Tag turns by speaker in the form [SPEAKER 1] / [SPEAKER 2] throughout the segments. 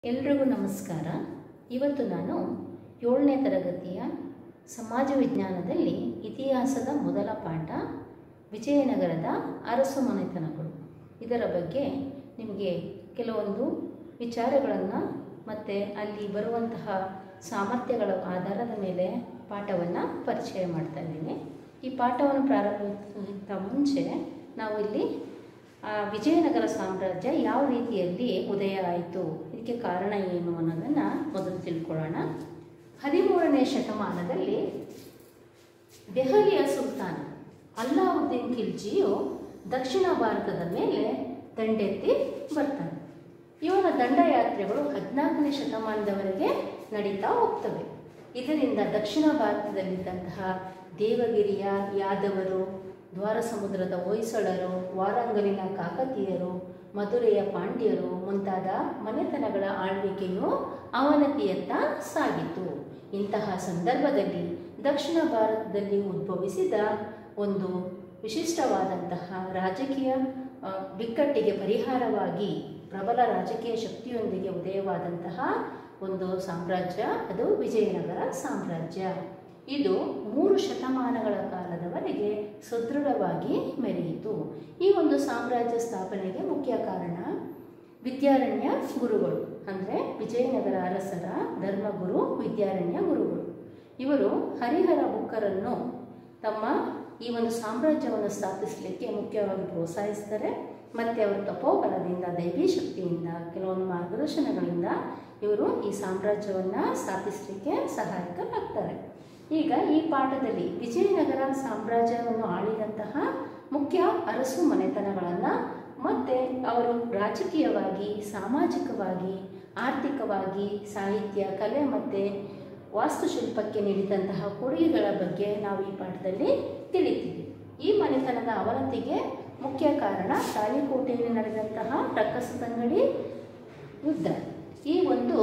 [SPEAKER 1] ಎಲ್ರಿಗೂ ನಮಸ್ಕಾರ ಇವತ್ತು ನಾನು ಏಳನೇ ತರಗತಿಯ ಸಮಾಜ ವಿಜ್ಞಾನದಲ್ಲಿ ಇತಿಹಾಸದ ಮೊದಲ ಪಾಠ ವಿಜಯನಗರದ ಅರಸು ಮನೆತನಗಳು ಇದರ ಬಗ್ಗೆ ನಿಮಗೆ ಕೆಲವೊಂದು ವಿಚಾರಗಳನ್ನು ಮತ್ತು ಅಲ್ಲಿ ಬರುವಂತಹ ಸಾಮರ್ಥ್ಯಗಳ ಆಧಾರದ ಮೇಲೆ ಪಾಠವನ್ನು ಪರಿಚಯ ಮಾಡ್ತಾ ಇದ್ದೀನಿ ಈ ಪಾಠವನ್ನು ಪ್ರಾರಂಭಿಸೋಕ್ಕಿಂತ ಮುಂಚೆ ನಾವು ಇಲ್ಲಿ ಆ ವಿಜಯನಗರ ಸಾಮ್ರಾಜ್ಯ ಯಾವ ರೀತಿಯಲ್ಲಿ ಉದಯ ಆಯಿತು ಇದಕ್ಕೆ ಕಾರಣ ಏನು ಅನ್ನೋದನ್ನು ಮೊದಲು ತಿಳ್ಕೊಳ್ಳೋಣ ಹದಿಮೂರನೇ ಶತಮಾನದಲ್ಲಿ ದೆಹಲಿಯ ಸುಲ್ತಾನ್ ಅಲ್ಲಾವುದ್ದೀನ್ ಖಿಲ್ಜಿಯು ದಕ್ಷಿಣ ಭಾರತದ ಮೇಲೆ ದಂಡೆತ್ತಿ ಬರ್ತಾನೆ ಇವನ ದಂಡಯಾತ್ರೆಗಳು ಹದಿನಾಲ್ಕನೇ ಶತಮಾನದವರೆಗೆ ನಡೀತಾ ಹೋಗ್ತವೆ ಇದರಿಂದ ದಕ್ಷಿಣ ಭಾರತದಲ್ಲಿದ್ದಂತಹ ದೇವಗಿರಿಯ ಯಾದವರು ದ್ವಾರ ಸಮುದ್ರದ ಹೊಯ್ಸಳರು ವಾರಂಗಲಿನ ಕಾಕತೀಯರು ಮಧುರೆಯ ಪಾಂಡ್ಯರು ಮುಂತಾದ ಮನೆತನಗಳ ಆಳ್ವಿಕೆಯು ಅವನತಿಯತ್ತ ಸಾಗಿತು ಇಂತಹ ಸಂದರ್ಭದಲ್ಲಿ ದಕ್ಷಿಣ ಭಾರತದಲ್ಲಿ ಉದ್ಭವಿಸಿದ ಒಂದು ವಿಶಿಷ್ಟವಾದಂತಹ ರಾಜಕೀಯ ಆ, ಬಿಕ್ಕಟ್ಟಿಗೆ ಪರಿಹಾರವಾಗಿ ಪ್ರಬಲ ರಾಜಕೀಯ ಶಕ್ತಿಯೊಂದಿಗೆ ಉದಯವಾದಂತಹ ಒಂದು ಸಾಮ್ರಾಜ್ಯ ಅದು ವಿಜಯನಗರ ಸಾಮ್ರಾಜ್ಯ ಇದು ಮೂರು ಶತಮಾನಗಳ ಕಾಲದವರೆಗೆ ಸುದೃಢವಾಗಿ ಮೆರೆಯಿತು ಈ ಒಂದು ಸಾಮ್ರಾಜ್ಯ ಸ್ಥಾಪನೆಗೆ ಮುಖ್ಯ ಕಾರಣ ವಿದ್ಯಾರಣ್ಯ ಗುರುಗಳು ಅಂದರೆ ವಿಜಯನಗರ ಅರಸರ ಧರ್ಮಗುರು ವಿದ್ಯಾರಣ್ಯ ಗುರುಗಳು ಇವರು ಹರಿಹರ ಬುಕ್ಕರನ್ನು ತಮ್ಮ ಈ ಒಂದು ಸಾಮ್ರಾಜ್ಯವನ್ನು ಸ್ಥಾಪಿಸಲಿಕ್ಕೆ ಮುಖ್ಯವಾಗಿ ಪ್ರೋತ್ಸಾಹಿಸ್ತಾರೆ ಮತ್ತು ಅವರು ತಪೋಬಲದಿಂದ ದೈವಿ ಶಕ್ತಿಯಿಂದ ಕೆಲವೊಂದು ಮಾರ್ಗದರ್ಶನಗಳಿಂದ ಇವರು ಈ ಸಾಮ್ರಾಜ್ಯವನ್ನು ಸ್ಥಾಪಿಸಲಿಕ್ಕೆ ಸಹಾಯಕರಾಗ್ತಾರೆ ಈಗ ಈ ಪಾಠದಲ್ಲಿ ವಿಜಯನಗರ ಸಾಮ್ರಾಜ್ಯವನ್ನು ಆಳಿದಂತಹ ಮುಖ್ಯ ಅರಸು ಮನೆತನಗಳನ್ನು ಮತ್ತು ಅವರು ರಾಜಕೀಯವಾಗಿ ಸಾಮಾಜಿಕವಾಗಿ ಆರ್ಥಿಕವಾಗಿ ಸಾಹಿತ್ಯ ಕಲೆ ಮತ್ತು ವಾಸ್ತುಶಿಲ್ಪಕ್ಕೆ ನೀಡಿದಂತಹ ಕೊಡುಗೆಗಳ ಬಗ್ಗೆ ನಾವು ಈ ಪಾಠದಲ್ಲಿ ತಿಳಿತೀವಿ ಈ ಮನೆತನದ ಅವನತಿಗೆ ಮುಖ್ಯ ಕಾರಣ ತಾಳಿಕೋಟೆಯಲ್ಲಿ ನಡೆದಂತಹ ರಕ್ಕಸತಂಗಡಿ ಯುದ್ಧ ಈ ಒಂದು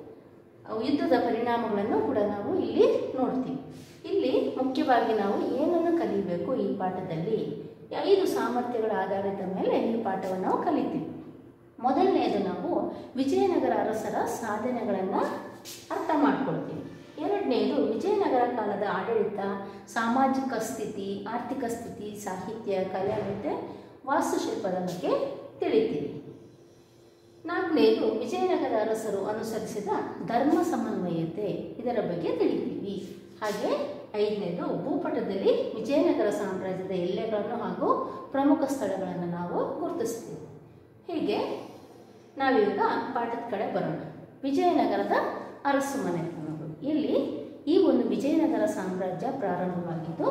[SPEAKER 1] ಯುದ್ಧದ ಪರಿಣಾಮಗಳನ್ನು ಕೂಡ ನಾವು ಇಲ್ಲಿ ನೋಡ್ತೀವಿ ಇಲ್ಲಿ ಮುಖ್ಯವಾಗಿ ನಾವು ಏನನ್ನು ಕಲಿಬೇಕು ಈ ಪಾಠದಲ್ಲಿ ಐದು ಸಾಮರ್ಥ್ಯಗಳ ಆಧಾರದ ಮೇಲೆ ಈ ಪಾಠವನ್ನು ನಾವು ಕಲಿತೀವಿ ಮೊದಲನೆಯದು ನಾವು ವಿಜಯನಗರ ಅರಸರ ಸಾಧನೆಗಳನ್ನು ಅರ್ಥ ಮಾಡ್ಕೊಳ್ತೀವಿ ಎರಡನೆಯದು ವಿಜಯನಗರ ಕಾಲದ ಆಡಳಿತ ಸಾಮಾಜಿಕ ಸ್ಥಿತಿ ಆರ್ಥಿಕ ಸ್ಥಿತಿ ಸಾಹಿತ್ಯ ಕಲೆ ಮತ್ತು ವಾಸ್ತುಶಿಲ್ಪದ ಬಗ್ಗೆ ತಿಳಿತೀವಿ ನಾಲ್ಕನೆಯದು ವಿಜಯನಗರ ಅರಸರು ಅನುಸರಿಸಿದ ಧರ್ಮ ಸಮನ್ವಯತೆ ಇದರ ಬಗ್ಗೆ ತಿಳಿತೀವಿ ಹಾಗೆ ಐದನೇದು ಭೂಪಟದಲ್ಲಿ ವಿಜಯನಗರ ಸಾಮ್ರಾಜ್ಯದ ಎಲ್ಲೆಗಳನ್ನು ಹಾಗೂ ಪ್ರಮುಖ ಸ್ಥಳಗಳನ್ನು ನಾವು ಗುರುತಿಸ್ತೀವಿ ಹೀಗೆ ನಾವೀಗ ಪಾಠದ ಕಡೆ ಬರೋಣ ವಿಜಯನಗರದ ಅರಸು ಮನೆತನಗಳು ಇಲ್ಲಿ ಈ ಒಂದು ವಿಜಯನಗರ ಸಾಮ್ರಾಜ್ಯ ಪ್ರಾರಂಭವಾಗಿದ್ದು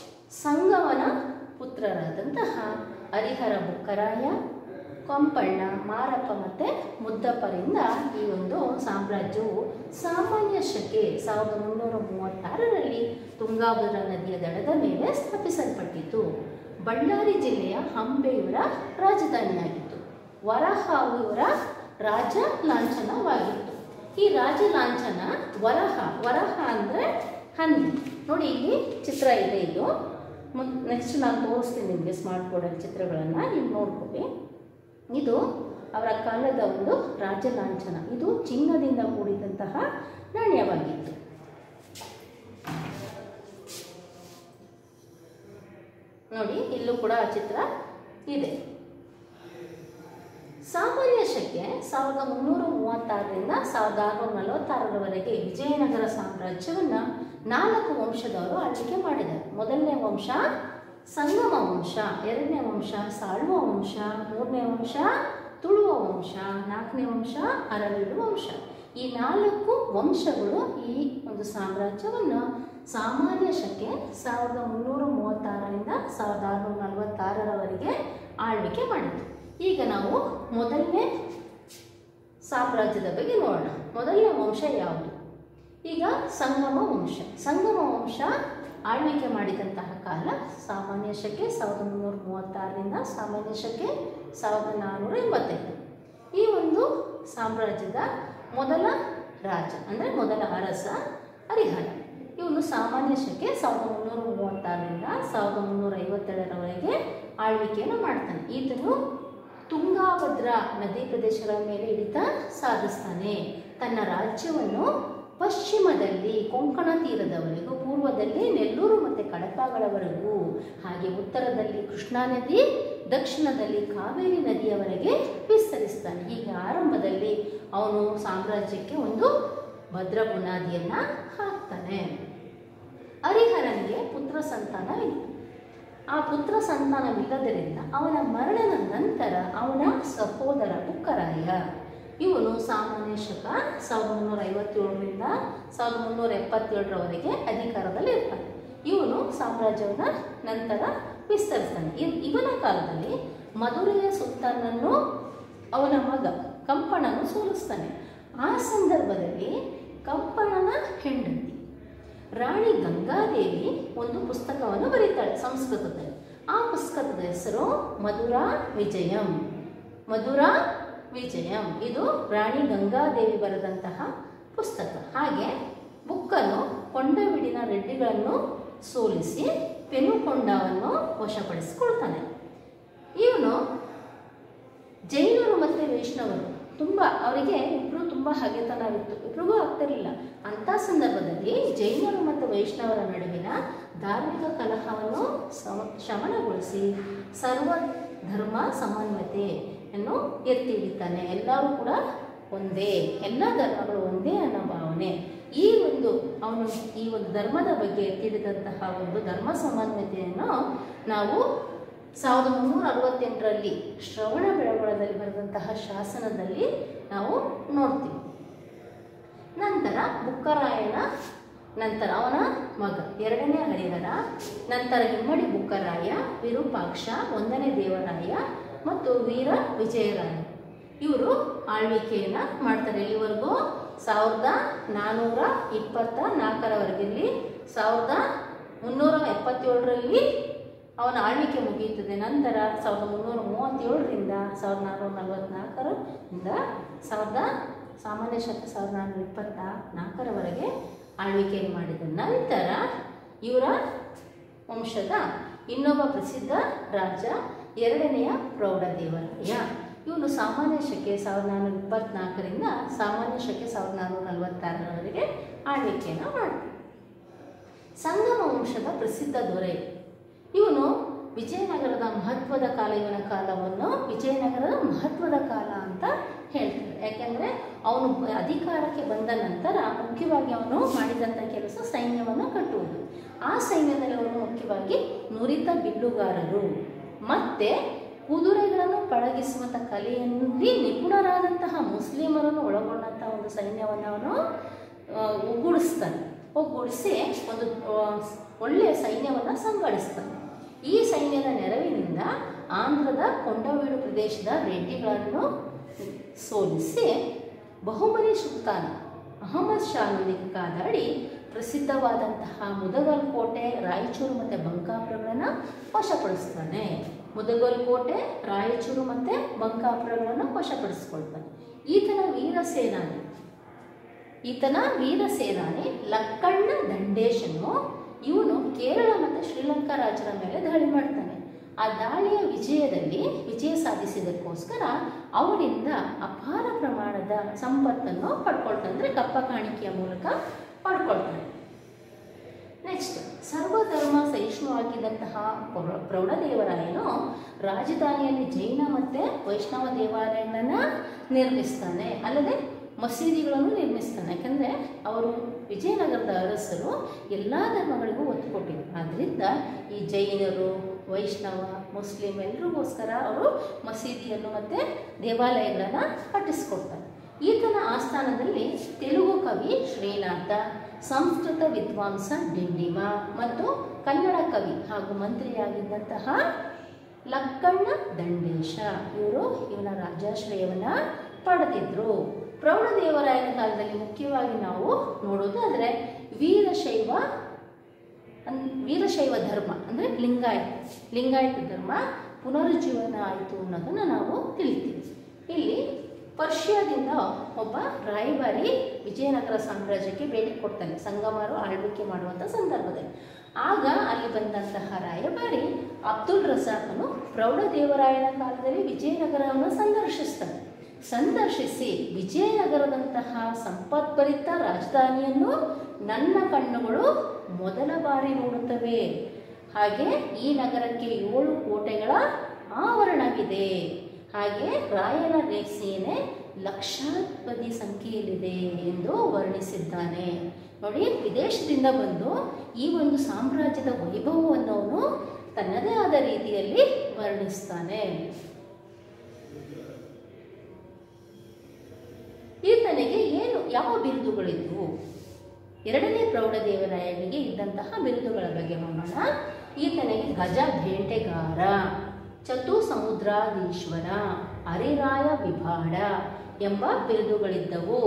[SPEAKER 1] ಸಂಗಮನ ಪುತ್ರರಾದಂತಹ ಹರಿಹರ ಬುಕ್ಕರಾಯ ಕೊಂಪಣ್ಣ ಮಾರಪ್ಪ ಮತ್ತು ಮುದ್ದಪ್ಪರಿಂದ ಈ ಒಂದು ಸಾಮ್ರಾಜ್ಯವು ಸಾಮಾನ್ಯ ಶಕೆ ಸಾವಿರದ ಮುನ್ನೂರ ಮೂವತ್ತಾರರಲ್ಲಿ ತುಂಗಾಭದ್ರಾ ನದಿಯ ದಡದ ಮೇಲೆ ಸ್ಥಾಪಿಸಲ್ಪಟ್ಟಿತು ಬಳ್ಳಾರಿ ಜಿಲ್ಲೆಯ ಹಂಪೆ ಇವರ ರಾಜಧಾನಿಯಾಗಿತ್ತು ವರಹಾವು ಇವರ ರಾಜ ಲಾಂಛನವಾಗಿತ್ತು ಈ ರಾಜ ಲಾಂಛನ ವರಹ ವರಹ ಅಂದರೆ ಹಂದಿ ನೋಡಿ ಇಲ್ಲಿ ಚಿತ್ರ ಇದೆ ಇದು ನೆಕ್ಸ್ಟ್ ನಾನು ತೋರಿಸ್ತೀನಿ ನಿಮಗೆ ಸ್ಮಾರ್ಟ್ ಬೋರ್ಡಲ್ಲಿ ಚಿತ್ರಗಳನ್ನು ನೀವು ನೋಡ್ಕೊಳ್ಳಿ ಇದು ಅವರ ಕಾಲದ ಒಂದು ರಾಜ ಲಾಂಛನ ಇದು ಚಿನ್ನದಿಂದ ಕೂಡಿದಂತಹ ನಾಣ್ಯವಾಗಿತ್ತು ನೋಡಿ ಇಲ್ಲೂ ಕೂಡ ಆ ಚಿತ್ರ ಇದೆ ಸಾಮಾನ್ಯ ಶಕೆ ಸಾವಿರದ ಮುನ್ನೂರ ಮೂವತ್ತಾರರಿಂದ ಸಾವಿರದ ಆರುನೂರ ನಲವತ್ತಾರರವರೆಗೆ ವಿಜಯನಗರ ಸಾಮ್ರಾಜ್ಯವನ್ನು ನಾಲ್ಕು ವಂಶದವರು ಆಳ್ವಿಕೆ ಮಾಡಿದ್ದಾರೆ ಮೊದಲನೇ ವಂಶ ಸಂಗಮ ವಂಶ ಎರಡನೇ ವಂಶ ಸಾಳುವ ವಂಶ ಮೂರನೇ ವಂಶ ತುಳುವ ವಂಶ ನಾಲ್ಕನೇ ವಂಶ ಅರವಿಡು ವಂಶ ಈ ನಾಲ್ಕು ವಂಶಗಳು ಈ ಒಂದು ಸಾಮ್ರಾಜ್ಯವನ್ನು ಸಾಮಾನ್ಯ ಶಕೆ ಸಾವಿರದ ಮುನ್ನೂರ ಮೂವತ್ತಾರರಿಂದ ಸಾವಿರದ ಆರುನೂರ ನಲವತ್ತಾರರವರೆಗೆ ಆಳ್ವಿಕೆ ಮಾಡಿತು ಈಗ ನಾವು ಮೊದಲನೇ ಸಾಮ್ರಾಜ್ಯದ ಬಗ್ಗೆ ನೋಡೋಣ ಮೊದಲನೇ ವಂಶ ಯಾವುದು ಈಗ ಸಂಗಮ ವಂಶ ಸಂಗಮ ವಂಶ ಆಳ್ವಿಕೆ ಮಾಡಿದಂತಹ ಕಾಲ ಸಾಮಾನ್ಯ ಶಕೆ ಸಾವಿರದ ಮುನ್ನೂರ ಮೂವತ್ತಾರರಿಂದ ಸಾಮಾನ್ಯ ಶಕೆ ಸಾವಿರದ ನಾನ್ನೂರ ಎಂಬತ್ತೈದು ಈ ಒಂದು ಸಾಮ್ರಾಜ್ಯದ ಮೊದಲ ರಾಜ ಅಂದರೆ ಮೊದಲ ಅರಸ ಹರಿಹರ ಇವನು ಸಾಮಾನ್ಯ ಶಕೆ ಸಾವಿರದ ಮುನ್ನೂರ ಮೂವತ್ತಾರರಿಂದ ಸಾವಿರದ ಮುನ್ನೂರ ಐವತ್ತೇಳರವರೆಗೆ ಆಳ್ವಿಕೆಯನ್ನು ಮಾಡ್ತಾನೆ ಈತನು ತುಂಗಾಭದ್ರಾ ನದಿ ಪ್ರದೇಶಗಳ ಮೇಲೆ ಹಿಡಿತ ಸಾಧಿಸ್ತಾನೆ ತನ್ನ ರಾಜ್ಯವನ್ನು ಪಶ್ಚಿಮದಲ್ಲಿ ಕೊಂಕಣ ತೀರದವರೆಗೂ ಪೂರ್ವದಲ್ಲಿ ನೆಲ್ಲೂರು ಮತ್ತು ಕಡಪಗಳವರೆಗೂ ಹಾಗೆ ಉತ್ತರದಲ್ಲಿ ಕೃಷ್ಣಾ ನದಿ ದಕ್ಷಿಣದಲ್ಲಿ ಕಾವೇರಿ ನದಿಯವರೆಗೆ ವಿಸ್ತರಿಸ್ತಾನೆ ಹೀಗೆ ಆರಂಭದಲ್ಲಿ ಅವನು ಸಾಮ್ರಾಜ್ಯಕ್ಕೆ ಒಂದು ಭದ್ರ ಬುನಾದಿಯನ್ನು ಹಾಕ್ತಾನೆ ಹರಿಹರನಿಗೆ ಪುತ್ರ ಸಂತಾನವಿಲ್ಲ ಆ ಪುತ್ರ ಸಂತಾನವಿಲ್ಲದರಿಂದ ಅವನ ಮರಣದ ನಂತರ ಅವನ ಸಹೋದರ ಬುಕ್ಕರಾಯ ಇವನು ಸಾಮಾನ್ಯ ಶಕ ಸಾವಿರದ ಮುನ್ನೂರ ಐವತ್ತೇಳರಿಂದ ಸಾವಿರದ ಮುನ್ನೂರ ಎಪ್ಪತ್ತೇಳರವರೆಗೆ ಅಧಿಕಾರದಲ್ಲಿ ಇರ್ತಾನೆ ಇವನು ಸಾಮ್ರಾಜ್ಯವನ್ನು ನಂತರ ವಿಸ್ತರಿಸ್ತಾನೆ ಇ- ಇವನ ಕಾಲದಲ್ಲಿ ಮಧುರೆಯ ಸುಲ್ತಾನನ್ನು ಅವನ ಮಗ ಕಂಪಣನು ಸೋಲಿಸ್ತಾನೆ ಆ ಸಂದರ್ಭದಲ್ಲಿ ಕಂಪಣನ ಹೆಂಡತಿ ರಾಣಿ ಗಂಗಾದೇವಿ ಒಂದು ಪುಸ್ತಕವನ್ನು ಬರೀತಾಳೆ ಸಂಸ್ಕೃತದಲ್ಲಿ ಆ ಪುಸ್ತಕದ ಹೆಸರು ಮಧುರಾ ವಿಜಯಂ ಮಧುರಾ ವಿಜಯಂ ಇದು ರಾಣಿ ಗಂಗಾದೇವಿ ಬರೆದಂತಹ ಪುಸ್ತಕ ಹಾಗೆ ಬುಕ್ಕನ್ನು ಕೊಂಡವಿಡಿನ ರೆಡ್ಡಿಗಳನ್ನು ಸೋಲಿಸಿ ಪೆನುಕೊಂಡವನ್ನು ವಶಪಡಿಸಿಕೊಳ್ತಾನೆ ಇವನು ಜೈನರು ಮತ್ತು ವೈಷ್ಣವರು ತುಂಬ ಅವರಿಗೆ ಇಬ್ಬರು ತುಂಬ ಹಗೆತನವಿತ್ತು ಇಬ್ರಿಗೂ ಆಗ್ತಿರಲಿಲ್ಲ ಅಂಥ ಸಂದರ್ಭದಲ್ಲಿ ಜೈನರು ಮತ್ತು ವೈಷ್ಣವರ ನಡುವಿನ ಧಾರ್ಮಿಕ ಕಲಹವನ್ನು ಸಮ ಶಮನಗೊಳಿಸಿ ಸರ್ವ ಧರ್ಮ ಸಮನ್ವತೆಯನ್ನು ಎತ್ತಿ ಹಿಡಿತಾನೆ ಎಲ್ಲರೂ ಕೂಡ ಒಂದೇ ಎಲ್ಲ ಧರ್ಮಗಳು ಒಂದೇ ಅನ್ನೋ ಭಾವನೆ ಈ ಒಂದು ಅವನು ಈ ಒಂದು ಧರ್ಮದ ಬಗ್ಗೆ ಎತ್ತಿಡಿದಂತಹ ಒಂದು ಧರ್ಮ ಸಮನ್ವತೆಯನ್ನು ನಾವು ಸಾವಿರದ ಮುನ್ನೂರ ಅರವತ್ತೆಂಟರಲ್ಲಿ ಶ್ರವಣ ಬೆಳಗೊಳದಲ್ಲಿ ಬರೆದಂತಹ ಶಾಸನದಲ್ಲಿ ನಾವು ನೋಡ್ತೀವಿ ನಂತರ ಬುಕ್ಕರಾಯನ ನಂತರ ಅವನ ಮಗ ಎರಡನೇ ಹರಿಹರ ನಂತರ ಇಮ್ಮಡಿ ಬುಕ್ಕರಾಯ ವಿರೂಪಾಕ್ಷ ಒಂದನೇ ದೇವರಾಯ ಮತ್ತು ವೀರ ವಿಜಯರಾಯ ಇವರು ಆಳ್ವಿಕೆಯನ್ನು ಮಾಡ್ತಾರೆ ಇಲ್ಲಿವರೆಗೂ ಸಾವಿರದ ನಾನ್ನೂರ ಇಪ್ಪತ್ತ ನಾಲ್ಕರವರೆಗಿರಲಿ ಸಾವಿರದ ಮುನ್ನೂರ ಎಪ್ಪತ್ತೇಳರಲ್ಲಿ ಅವನ ಆಳ್ವಿಕೆ ಮುಗಿಯುತ್ತದೆ ನಂತರ ಸಾವಿರದ ಮುನ್ನೂರ ಮೂವತ್ತೇಳರಿಂದ ಸಾವಿರದ ನಾನ್ನೂರ ನಲವತ್ತ್ನಾಲ್ಕರಿಂದ ಸಾವಿರದ ಸಾಮಾನ್ಯ ಶಕ ಸಾವಿರದ ನಾನ್ನೂರ ಇಪ್ಪತ್ತ ನಾಲ್ಕರವರೆಗೆ ಆಳ್ವಿಕೆಯನ್ನು ಮಾಡಿದ ನಂತರ ಇವರ ವಂಶದ ಇನ್ನೊಬ್ಬ ಪ್ರಸಿದ್ಧ ರಾಜ ಎರಡನೆಯ ಪ್ರೌಢದೇವರಾಯ ಇವನು ಸಾಮಾನ್ಯ ಶಕೆ ಸಾವಿರದ ನಾನ್ನೂರ ಇಪ್ಪತ್ನಾಲ್ಕರಿಂದ ಸಾಮಾನ್ಯ ಶಕೆ ಸಾವಿರದ ನಾನ್ನೂರ ನಲವತ್ತಾರರವರೆಗೆ ಆಳ್ವಿಕೆಯನ್ನು ಮಾಡ್ತಾನೆ ಸಂಗಮ ವಂಶದ ಪ್ರಸಿದ್ಧ ದೊರೆ ಇವನು ವಿಜಯನಗರದ ಮಹತ್ವದ ಕಾಲ ಇವನ ಕಾಲವನ್ನು ವಿಜಯನಗರದ ಮಹತ್ವದ ಕಾಲ ಅಂತ ಹೇಳ್ತಾರೆ ಯಾಕೆಂದರೆ ಅವನು ಅಧಿಕಾರಕ್ಕೆ ಬಂದ ನಂತರ ಮುಖ್ಯವಾಗಿ ಅವನು ಮಾಡಿದಂಥ ಕೆಲಸ ಸೈನ್ಯವನ್ನು ಕಟ್ಟುವುದು ಆ ಸೈನ್ಯದಲ್ಲಿ ಅವನು ಮುಖ್ಯವಾಗಿ ನುರಿತ ಬಿಲ್ಲುಗಾರರು ಮತ್ತು ಕುದುರೆಗಳನ್ನು ಪಳಗಿಸುವಂಥ ಕಲೆಯಲ್ಲಿ ನಿಪುಣರಾದಂತಹ ಮುಸ್ಲಿಮರನ್ನು ಒಳಗೊಂಡಂಥ ಒಂದು ಸೈನ್ಯವನ್ನು ಅವನು ಆ, ಒಗ್ಗೂಡಿಸ್ತಾನೆ ಒಗ್ಗೂಡಿಸಿ ಒಂದು ಆ, ಒಳ್ಳೆಯ ಸೈನ್ಯವನ್ನು ಸಂಘಟಿಸ್ತಾನೆ ಈ ಸೈನ್ಯದ ನೆರವಿನಿಂದ ಆಂಧ್ರದ ಕೊಂಡವೀಡು ಪ್ರದೇಶದ ರೆಡ್ಡಿಗಳನ್ನು ಸೋಲಿಸಿ ಬಹುಮನಿ ಸುಲ್ತಾನ ಅಹಮದ್ ಶಾನೊಂದಿಗೆ ಕಾದಾಡಿ ಪ್ರಸಿದ್ಧವಾದಂತಹ ಮುದಗಲ್ ಕೋಟೆ ರಾಯಚೂರು ಮತ್ತು ಬಂಕಾಪುರಗಳನ್ನು ವಶಪಡಿಸ್ತಾನೆ ಮುದಗಲ್ ಕೋಟೆ ರಾಯಚೂರು ಮತ್ತು ಬಂಕಾಪುರಗಳನ್ನು ವಶಪಡಿಸ್ಕೊಳ್ತಾನೆ ಈತನ ವೀರ ಸೇನಾನಿ ಈತನ ವೀರ ಸೇನಾನಿ ಲಕ್ಕಣ್ಣ ದಂಡೇಶನು ಇವನು ಕೇರಳ ಮತ್ತು ಶ್ರೀಲಂಕಾ ರಾಜರ ಮೇಲೆ ದಾಳಿ ಮಾಡ್ತಾನೆ ಆ ದಾಳಿಯ ವಿಜಯದಲ್ಲಿ ವಿಜಯ ಸಾಧಿಸಿದ್ದಕ್ಕೋಸ್ಕರ ಅವರಿಂದ ಅಪಾರ ಪ್ರಮಾಣದ ಸಂಪತ್ತನ್ನು ಪಡ್ಕೊಳ್ತಾನೆ ಅಂದರೆ ಕಪ್ಪ ಕಾಣಿಕೆಯ ಮೂಲಕ ಪಡ್ಕೊಳ್ತಾನೆ ನೆಕ್ಸ್ಟ್ ಸರ್ವಧರ್ಮ ಸಹಿಷ್ಣುವಾಗಿದ್ದಂತಹ ಪ್ರೌಢ- ಪ್ರೌಢದೇವರಾಯನು ರಾಜಧಾನಿಯಲ್ಲಿ ಜೈನ ಮತ್ತು ವೈಷ್ಣವ ದೇವಾಲಯಗಳನ್ನು ನಿರ್ಮಿಸ್ತಾನೆ ಅಲ್ಲದೆ ಮಸೀದಿಗಳನ್ನು ನಿರ್ಮಿಸ್ತಾನೆ ಯಾಕಂದರೆ ಅವರು ವಿಜಯನಗರದ ಅರಸರು ಎಲ್ಲ ಧರ್ಮಗಳಿಗೂ ಒತ್ತು ಕೊಟ್ಟಿದ್ರು ಆದ್ದರಿಂದ ಈ ಜೈನರು ವೈಷ್ಣವ ಮುಸ್ಲಿಂ ಎಲ್ರಿಗೋಸ್ಕರ ಅವರು ಮಸೀದಿಯನ್ನು ಮತ್ತು ದೇವಾಲಯಗಳನ್ನು ಕಟ್ಟಿಸ್ಕೊಡ್ತಾರೆ ಈತನ ಆಸ್ಥಾನದಲ್ಲಿ ತೆಲುಗು ಕವಿ ಶ್ರೀನಾಥ ಸಂಸ್ಕೃತ ವಿದ್ವಾಂಸ ಡಿಂಡಿಮ ಮತ್ತು ಕನ್ನಡ ಕವಿ ಹಾಗೂ ಮಂತ್ರಿಯಾಗಿದ್ದಂತಹ ಲಕ್ಕಣ್ಣ ದಂಡೇಶ ಇವರು ಇವನ ರಾಜಾಶ್ರಯವನ್ನು ಪಡೆದಿದ್ರು ಪ್ರೌಢದೇವರಾಯನ ಕಾಲದಲ್ಲಿ ಮುಖ್ಯವಾಗಿ ನಾವು ನೋಡೋದಾದರೆ ವೀರಶೈವ ಅನ್ ವೀರಶೈವ ಧರ್ಮ ಅಂದರೆ ಲಿಂಗಾಯತ ಲಿಂಗಾಯತ ಧರ್ಮ ಪುನರುಜ್ಜೀವನ ಆಯಿತು ಅನ್ನೋದನ್ನು ನಾವು ತಿಳಿತೀವಿ ಇಲ್ಲಿ ಪರ್ಷಿಯಾದಿಂದ ಒಬ್ಬ ರಾಯಭಾರಿ ವಿಜಯನಗರ ಸಾಮ್ರಾಜ್ಯಕ್ಕೆ ಭೇಟಿ ಕೊಡ್ತಾನೆ ಸಂಗಮರು ಆಳ್ವಿಕೆ ಮಾಡುವಂಥ ಸಂದರ್ಭದಲ್ಲಿ ಆಗ ಅಲ್ಲಿ ಬಂದಂತಹ ರಾಯಭಾರಿ ಅಬ್ದುಲ್ ರಜಾಕನು ಪ್ರೌಢದೇವರಾಯನ ಕಾಲದಲ್ಲಿ ವಿಜಯನಗರವನ್ನು ಸಂದರ್ಶಿಸ್ತಾನೆ ಸಂದರ್ಶಿಸಿ ವಿಜಯನಗರದಂತಹ ಸಂಪದ್ಭರಿತ ರಾಜಧಾನಿಯನ್ನು ನನ್ನ ಕಣ್ಣುಗಳು ಮೊದಲ ಬಾರಿ ನೋಡುತ್ತವೆ ಹಾಗೆ ಈ ನಗರಕ್ಕೆ ಏಳು ಕೋಟೆಗಳ ಆವರಣವಿದೆ ಹಾಗೆ ರಾಯನ ಸೇನೆ ಲಕ್ಷಾಧಿಪತಿ ಸಂಖ್ಯೆಯಲ್ಲಿದೆ ಎಂದು ವರ್ಣಿಸಿದ್ದಾನೆ ನೋಡಿ ವಿದೇಶದಿಂದ ಬಂದು ಈ ಒಂದು ಸಾಮ್ರಾಜ್ಯದ ವೈಭವವನ್ನು ಅವನು ತನ್ನದೇ ಆದ ರೀತಿಯಲ್ಲಿ ವರ್ಣಿಸ್ತಾನೆ ಈತನಿಗೆ ಏನು ಯಾವ ಬಿರುದುಗಳಿದ್ವು ಎರಡನೇ ಪ್ರೌಢದೇವರಾಯನಿಗೆ ಇದ್ದಂತಹ ಬಿರುದುಗಳ ಬಗ್ಗೆ ನೋಡೋಣ ಈತನಿಗೆ ಗಜ ಭೇಟೆಗಾರ ಚತು ಸಮುದ್ರಾಧೀಶ್ವರ ಹರಿರಾಯ ವಿಭಾಡ ಎಂಬ ಬಿರುದುಗಳಿದ್ದವು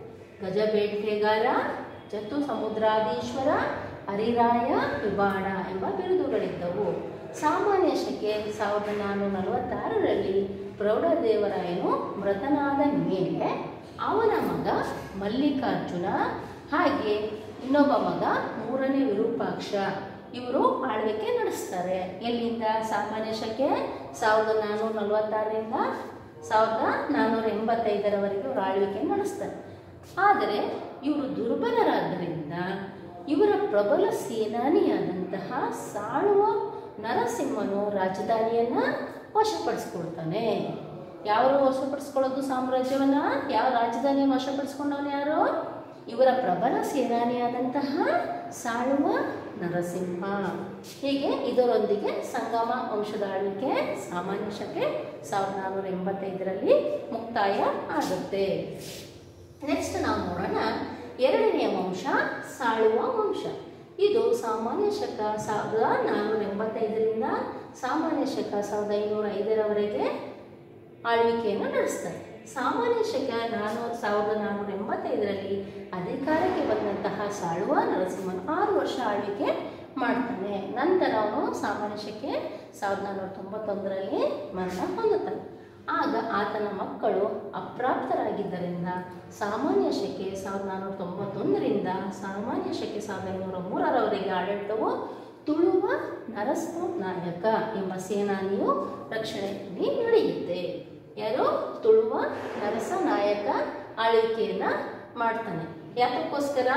[SPEAKER 1] ಗಜ ಬೇಟೆಗಾರ ಚತು ಸಮುದ್ರಾಧೀಶ್ವರ ಹರಿರಾಯ ವಿಭಾಡ ಎಂಬ ಬಿರುದುಗಳಿದ್ದವು ಸಾಮಾನ್ಯ ಶಕೆ ಸಾವಿರದ ನಾನ್ನೂರ ನಲವತ್ತಾರರಲ್ಲಿ ಪ್ರೌಢದೇವರಾಯನು ಮೃತನಾದ ಮೇಲೆ ಅವನ ಮಗ ಮಲ್ಲಿಕಾರ್ಜುನ ಹಾಗೆ ಇನ್ನೊಬ್ಬ ಮಗ ಮೂರನೇ ವಿರೂಪಾಕ್ಷ ಇವರು ಆಳ್ವಿಕೆ ನಡೆಸ್ತಾರೆ ಎಲ್ಲಿಂದ ಸಾಮಾನ್ಯ ಶಕೆ ಸಾವಿರದ ನಾನ್ನೂರ ನಲವತ್ತಾರರಿಂದ ಸಾವಿರದ ನಾನ್ನೂರ ಎಂಬತ್ತೈದರವರೆಗೆ ಇವರು ಆಳ್ವಿಕೆ ನಡೆಸ್ತಾರೆ ಆದರೆ ಇವರು ದುರ್ಬಲರಾದ್ದರಿಂದ ಇವರ ಪ್ರಬಲ ಸೇನಾನಿಯಾದಂತಹ ಸಾಳುವ ನರಸಿಂಹನು ರಾಜಧಾನಿಯನ್ನ ವಶಪಡಿಸ್ಕೊಳ್ತಾನೆ ಯಾರು ವಶಪಡಿಸ್ಕೊಳ್ಳೋದು ಸಾಮ್ರಾಜ್ಯವನ್ನ ಯಾವ ರಾಜಧಾನಿಯನ್ನು ವಶಪಡಿಸ್ಕೊಂಡವನು ಯಾರು ಇವರ ಪ್ರಬಲ ಸೇನಾನಿಯಾದಂತಹ ಸಾಳುವ ನರಸಿಂಹ ಹೀಗೆ ಇದರೊಂದಿಗೆ ಸಂಗಮ ವಂಶದ ಆಳ್ವಿಕೆ ಸಾಮಾನ್ಯ ಶಕೆ ಸಾವಿರದ ನಾನ್ನೂರ ಎಂಬತ್ತೈದರಲ್ಲಿ ಮುಕ್ತಾಯ ಆಗುತ್ತೆ ನೆಕ್ಸ್ಟ್ ನಾವು ನೋಡೋಣ ಎರಡನೆಯ ವಂಶ ಸಾಳುವ ವಂಶ ಇದು ಸಾಮಾನ್ಯ ಶಕ ಸಾವಿರದ ನಾನ್ನೂರ ಎಂಬತ್ತೈದರಿಂದ ಸಾಮಾನ್ಯ ಶಕ ಸಾವಿರದ ಐನೂರ ಐದರವರೆಗೆ ಆಳ್ವಿಕೆಯನ್ನು ನಡೆಸ್ತಾರೆ ಸಾಮಾನ್ಯ ಶಕ ನಾನ್ನೂರ ಸಾವಿರದ ನಾನ್ನೂರ ಎಂಬತ್ತೈದರಲ್ಲಿ ಅಧಿಕಾರಕ್ಕೆ ಬಂದಂತಹ ಸಾಳುವ ನರಸಿಂಹನು ಆರು ವರ್ಷ ಆಳ್ವಿಕೆ ಮಾಡ್ತಾನೆ ನಂತರ ಅವನು ಸಾಮಾನ್ಯ ಶಕೆ ಸಾವಿರದ ನಾನ್ನೂರ ತೊಂಬತ್ತೊಂದರಲ್ಲಿ ಮರಣ ಹೊಂದುತ್ತಾನೆ ಆಗ ಆತನ ಮಕ್ಕಳು ಅಪ್ರಾಪ್ತರಾಗಿದ್ದರಿಂದ ಸಾಮಾನ್ಯ ಶಕೆ ಸಾವಿರದ ನಾನ್ನೂರ ತೊಂಬತ್ತೊಂದರಿಂದ ಸಾಮಾನ್ಯ ಶಕೆ ಸಾವಿರದ ಐನೂರ ಮೂರರವರೆಗೆ ಆಡಳಿತವು ತುಳುವ ನರಸಿಂಹ ನಾಯಕ ಎಂಬ ಸೇನಾನಿಯು ರಕ್ಷಣೆಯಲ್ಲಿ ನಡೆಯುತ್ತೆ ಯಾರು ತುಳುವ ನರಸ ನಾಯಕ ಆಳ್ವಿಕೆಯನ್ನ ಮಾಡ್ತಾನೆ ಯಾತಕ್ಕೋಸ್ಕರ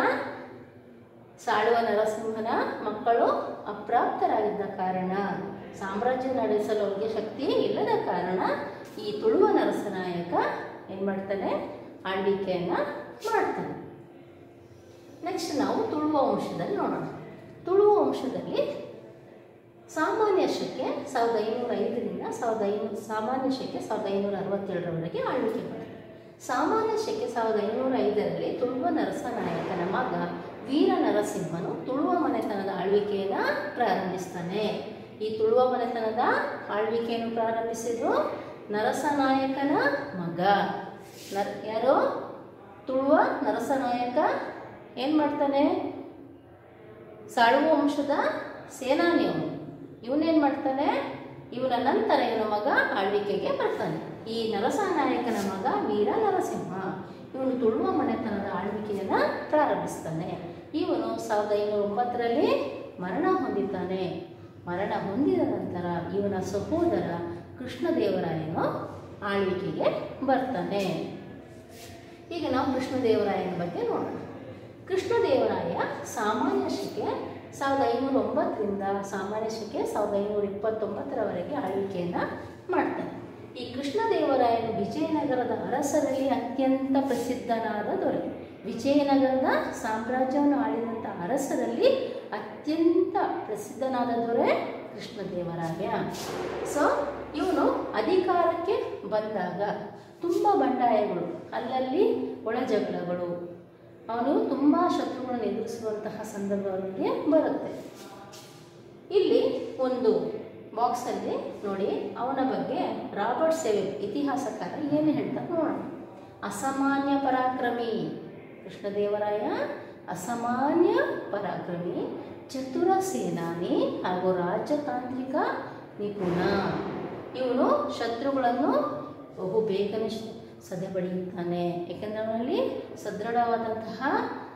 [SPEAKER 1] ಸಾಳುವ ನರಸಿಂಹನ ಮಕ್ಕಳು ಅಪ್ರಾಪ್ತರಾಗಿದ್ದ ಕಾರಣ ಸಾಮ್ರಾಜ್ಯ ನಡೆಸಲು ಅವರಿಗೆ ಶಕ್ತಿ ಇಲ್ಲದ ಕಾರಣ ಈ ತುಳುವ ನರಸನಾಯಕ ಏನು ಮಾಡ್ತಾನೆ ಆಳ್ವಿಕೆಯನ್ನ ಮಾಡ್ತಾನೆ ನೆಕ್ಸ್ಟ್ ನಾವು ತುಳುವ ವಂಶದಲ್ಲಿ ನೋಡೋಣ ತುಳುವ ವಂಶದಲ್ಲಿ ಸಾಮಾನ್ಯ ಶಕೆ ಸಾವಿರದ ಐನೂರ ಐದರಿಂದ ಸಾವಿರದ ಐನೂರು ಸಾಮಾನ್ಯ ಶಕೆ ಸಾವಿರದ ಐನೂರ ಅರವತ್ತೇಳರವರೆಗೆ ಆಳ್ವಿಕೆ ಮಾಡಿದೆ ಸಾಮಾನ್ಯ ಶಕೆ ಸಾವಿರದ ಐನೂರ ಐದರಲ್ಲಿ ತುಳುವ ನರಸನಾಯಕನ ಮಗ ವೀರ ನರಸಿಂಹನು ತುಳುವ ಮನೆತನದ ಆಳ್ವಿಕೆಯನ್ನು ಪ್ರಾರಂಭಿಸ್ತಾನೆ ಈ ತುಳುವ ಮನೆತನದ ಆಳ್ವಿಕೆಯನ್ನು ಪ್ರಾರಂಭಿಸಿದ್ರು ನರಸನಾಯಕನ ಮಗ ನರ್ ಯಾರು ತುಳುವ ನರಸನಾಯಕ ಏನು ಮಾಡ್ತಾನೆ ಸಾಳುವ ವಂಶದ ಸೇನಾನಿಯವನು ಇವನೇನು ಮಾಡ್ತಾನೆ ಇವನ ನಂತರ ಇವನ ಮಗ ಆಳ್ವಿಕೆಗೆ ಬರ್ತಾನೆ ಈ ನರಸನಾಯಕನ ಮಗ ವೀರ ನರಸಿಂಹ ಇವನು ತುಳುವ ಮನೆತನದ ಆಳ್ವಿಕೆಯನ್ನು ಪ್ರಾರಂಭಿಸ್ತಾನೆ ಇವನು ಸಾವಿರದ ಐನೂರ ಒಂಬತ್ತರಲ್ಲಿ ಮರಣ ಹೊಂದಿದ್ದಾನೆ ಮರಣ ಹೊಂದಿದ ನಂತರ ಇವನ ಸಹೋದರ ಕೃಷ್ಣದೇವರಾಯನು ಆಳ್ವಿಕೆಗೆ ಬರ್ತಾನೆ ಈಗ ನಾವು ಕೃಷ್ಣದೇವರಾಯನ ಬಗ್ಗೆ ನೋಡೋಣ ಕೃಷ್ಣದೇವರಾಯ ಸಾಮಾನ್ಯ ಶಕೆ ಸಾವಿರದ ಐನೂರ ಒಂಬತ್ತರಿಂದ ಸಾಮಾನ್ಯ ಶಕೆ ಸಾವಿರದ ಐನೂರ ಇಪ್ಪತ್ತೊಂಬತ್ತರವರೆಗೆ ಆಳ್ವಿಕೆಯನ್ನು ಮಾಡ್ತಾನೆ ಈ ಕೃಷ್ಣದೇವರಾಯನು ವಿಜಯನಗರದ ಅರಸರಲ್ಲಿ ಅತ್ಯಂತ ಪ್ರಸಿದ್ಧನಾದ ದೊರೆ ವಿಜಯನಗರದ ಸಾಮ್ರಾಜ್ಯವನ್ನು ಆಳಿದಂಥ ಅರಸರಲ್ಲಿ ಅತ್ಯಂತ ಪ್ರಸಿದ್ಧನಾದ ದೊರೆ ಕೃಷ್ಣದೇವರಾಯ ಸೊ ಇವನು ಅಧಿಕಾರಕ್ಕೆ ಬಂದಾಗ ತುಂಬ ಬಂಡಾಯಗಳು ಅಲ್ಲಲ್ಲಿ ಒಳಜಗಳಗಳು ಅವನು ತುಂಬ ಶತ್ರುಗಳನ್ನು ಎದುರಿಸುವಂತಹ ಸಂದರ್ಭ ಅವನಿಗೆ ಬರುತ್ತೆ ಇಲ್ಲಿ ಒಂದು ಬಾಕ್ಸಲ್ಲಿ ನೋಡಿ ಅವನ ಬಗ್ಗೆ ರಾಬರ್ಟ್ ಸೇವೆ ಇತಿಹಾಸಕಾರ ಏನು ಹೇಳ್ತಾರೆ ನೋಡೋಣ ಅಸಾಮಾನ್ಯ ಪರಾಕ್ರಮಿ ಕೃಷ್ಣದೇವರಾಯ ಅಸಾಮಾನ್ಯ ಪರಾಕ್ರಮಿ ಚತುರ ಸೇನಾನಿ ಹಾಗೂ ರಾಜತಾಂತ್ರಿಕ ನಿಪುಣ ಇವನು ಶತ್ರುಗಳನ್ನು ಬಹು ಬೇಗನೆ ಶ- ಸದೆಬಡಿಯುತ್ತಾನೆ ಏಕೆಂದರೆ ಅವನಲ್ಲಿ ಸದೃಢವಾದಂತಹ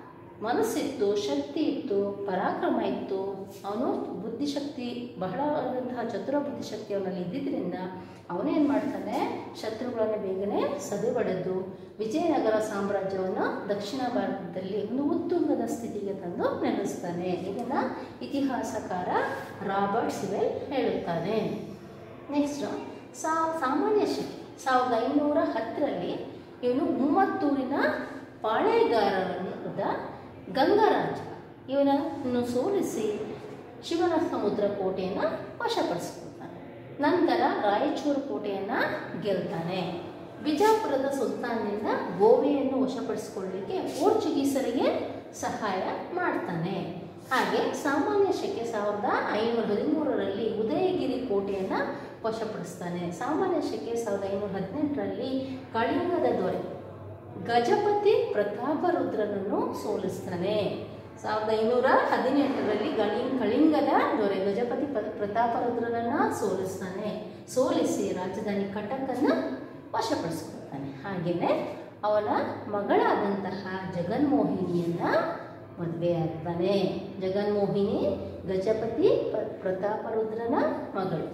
[SPEAKER 1] ಮನಸ್ಸಿತ್ತು ಶಕ್ತಿ ಇತ್ತು ಪರಾಕ್ರಮ ಇತ್ತು ಅವನು ಬುದ್ಧಿಶಕ್ತಿ ಬಹಳವಾದಂತಹ ಚತುರ ಬುದ್ಧಿಶಕ್ತಿ ಅವನಲ್ಲಿ ಇದ್ದಿದ್ದರಿಂದ ಅವನೇನು ಮಾಡ್ತಾನೆ ಶತ್ರುಗಳನ್ನು ಬೇಗನೆ ಸದೆಬಡೆದು ವಿಜಯನಗರ ಸಾಮ್ರಾಜ್ಯವನ್ನು ದಕ್ಷಿಣ ಭಾರತದಲ್ಲಿ ಒಂದು ಉತ್ತುಂಗದ ಸ್ಥಿತಿಗೆ ತಂದು ನೆಲೆಸ್ತಾನೆ ಇದನ್ನು ಇತಿಹಾಸಕಾರ ರಾಬರ್ಟ್ ಸಿವೆಲ್ ಹೇಳುತ್ತಾನೆ ನೆಕ್ಸ್ಟು ಸಾ ಸಾಮಾನ್ಯ ಶಕ್ತಿ ಸಾವಿರದ ಐನೂರ ಹತ್ತರಲ್ಲಿ ಇವನು ಮೂವತ್ತೂರಿನ ಪಾಳೆಗಾರರಾದ ಗಂಗರಾಜ ಇವನನ್ನು ಸೋಲಿಸಿ ಶಿವನ ಸಮುದ್ರ ಕೋಟೆಯನ್ನು ವಶಪಡಿಸ್ಕೊಳ್ತಾನೆ ನಂತರ ರಾಯಚೂರು ಕೋಟೆಯನ್ನು ಗೆಲ್ತಾನೆ ಬಿಜಾಪುರದ ಸುಲ್ತಾನ್ನಿಂದ ಗೋವೆಯನ್ನು ವಶಪಡಿಸಿಕೊಳ್ಳಲಿಕ್ಕೆ ಪೋರ್ಚುಗೀಸರಿಗೆ ಸಹಾಯ ಮಾಡ್ತಾನೆ ಹಾಗೆ ಸಾಮಾನ್ಯ ಶಕೆ ಸಾವಿರದ ಐನೂರ ಹದಿಮೂರರಲ್ಲಿ ಉದಯಗಿರಿ ಕೋಟೆಯನ್ನು ವಶಪಡಿಸ್ತಾನೆ ಸಾಮಾನ್ಯ ಶಕೆ ಸಾವಿರದ ಐನೂರ ಹದಿನೆಂಟರಲ್ಲಿ ಕಳಿಂಗದ ದೊರೆ ಗಜಪತಿ ಪ್ರತಾಪರುದ್ರನನ್ನು ಸೋಲಿಸ್ತಾನೆ ಸಾವಿರದ ಐನೂರ ಹದಿನೆಂಟರಲ್ಲಿ ಗಳಿ ಕಳಿಂಗದ ದೊರೆ ಗಜಪತಿ ಪ ಪ್ರತಾಪರುದ್ರನನ್ನು ಸೋಲಿಸ್ತಾನೆ ಸೋಲಿಸಿ ರಾಜಧಾನಿ ಕಟಕನ್ನು ವಶಪಡಿಸ್ಕೊಳ್ತಾನೆ ಹಾಗೆಯೇ ಅವನ ಮಗಳಾದಂತಹ ಜಗನ್ಮೋಹಿನಿಯನ್ನ ಮದುವೆಯಾಗ್ತಾನೆ ಜಗನ್ಮೋಹಿನಿ ಗಜಪತಿ ಪ ಪ್ರತಾಪರುದ್ರನ ಮಗಳು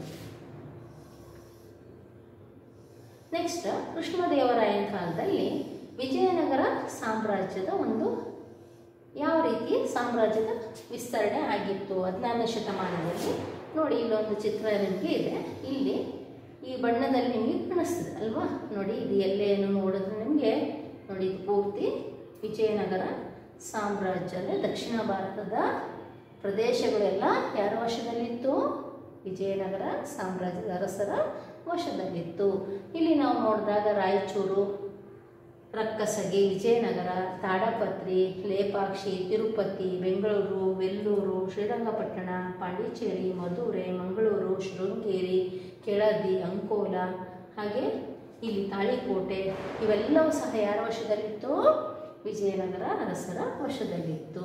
[SPEAKER 1] ನೆಕ್ಸ್ಟ್ ಕೃಷ್ಣದೇವರಾಯನ ಕಾಲದಲ್ಲಿ ವಿಜಯನಗರ ಸಾಮ್ರಾಜ್ಯದ ಒಂದು ಯಾವ ರೀತಿ ಸಾಮ್ರಾಜ್ಯದ ವಿಸ್ತರಣೆ ಆಗಿತ್ತು ಹದಿನಾರನೇ ಶತಮಾನದಲ್ಲಿ ನೋಡಿ ಇಲ್ಲೊಂದು ಚಿತ್ರ ನಿಮಗೆ ಇದೆ ಇಲ್ಲಿ ಈ ಬಣ್ಣದಲ್ಲಿ ನಿಮಗೆ ಕಾಣಿಸ್ತದೆ ಅಲ್ವಾ ನೋಡಿ ಇದು ಎಲ್ಲೇನು ನೋಡಿದ್ರೆ ನಿಮಗೆ ನೋಡಿ ಇದು ಪೂರ್ತಿ ವಿಜಯನಗರ ಸಾಮ್ರಾಜ್ಯ ಅಂದರೆ ದಕ್ಷಿಣ ಭಾರತದ ಪ್ರದೇಶಗಳೆಲ್ಲ ಯಾರ ವಶದಲ್ಲಿತ್ತು ವಿಜಯನಗರ ಸಾಮ್ರಾಜ್ಯದ ಅರಸರ ವಶದಲ್ಲಿತ್ತು ಇಲ್ಲಿ ನಾವು ನೋಡಿದಾಗ ರಾಯಚೂರು ರಕ್ಕಸಗಿ ವಿಜಯನಗರ ತಾಡಪತ್ರಿ ಲೇಪಾಕ್ಷಿ ತಿರುಪತಿ ಬೆಂಗಳೂರು ವೆಲ್ಲೂರು ಶ್ರೀರಂಗಪಟ್ಟಣ ಪಾಂಡಿಚೇರಿ ಮಧುರೆ ಮಂಗಳೂರು ಶೃಂಗೇರಿ ಕೆಳದಿ ಅಂಕೋಲ ಹಾಗೆ ಇಲ್ಲಿ ತಾಳಿಕೋಟೆ ಇವೆಲ್ಲವೂ ಸಹ ಯಾರ ವಶದಲ್ಲಿತ್ತು ವಿಜಯನಗರ ಅರಸರ ವಶದಲ್ಲಿತ್ತು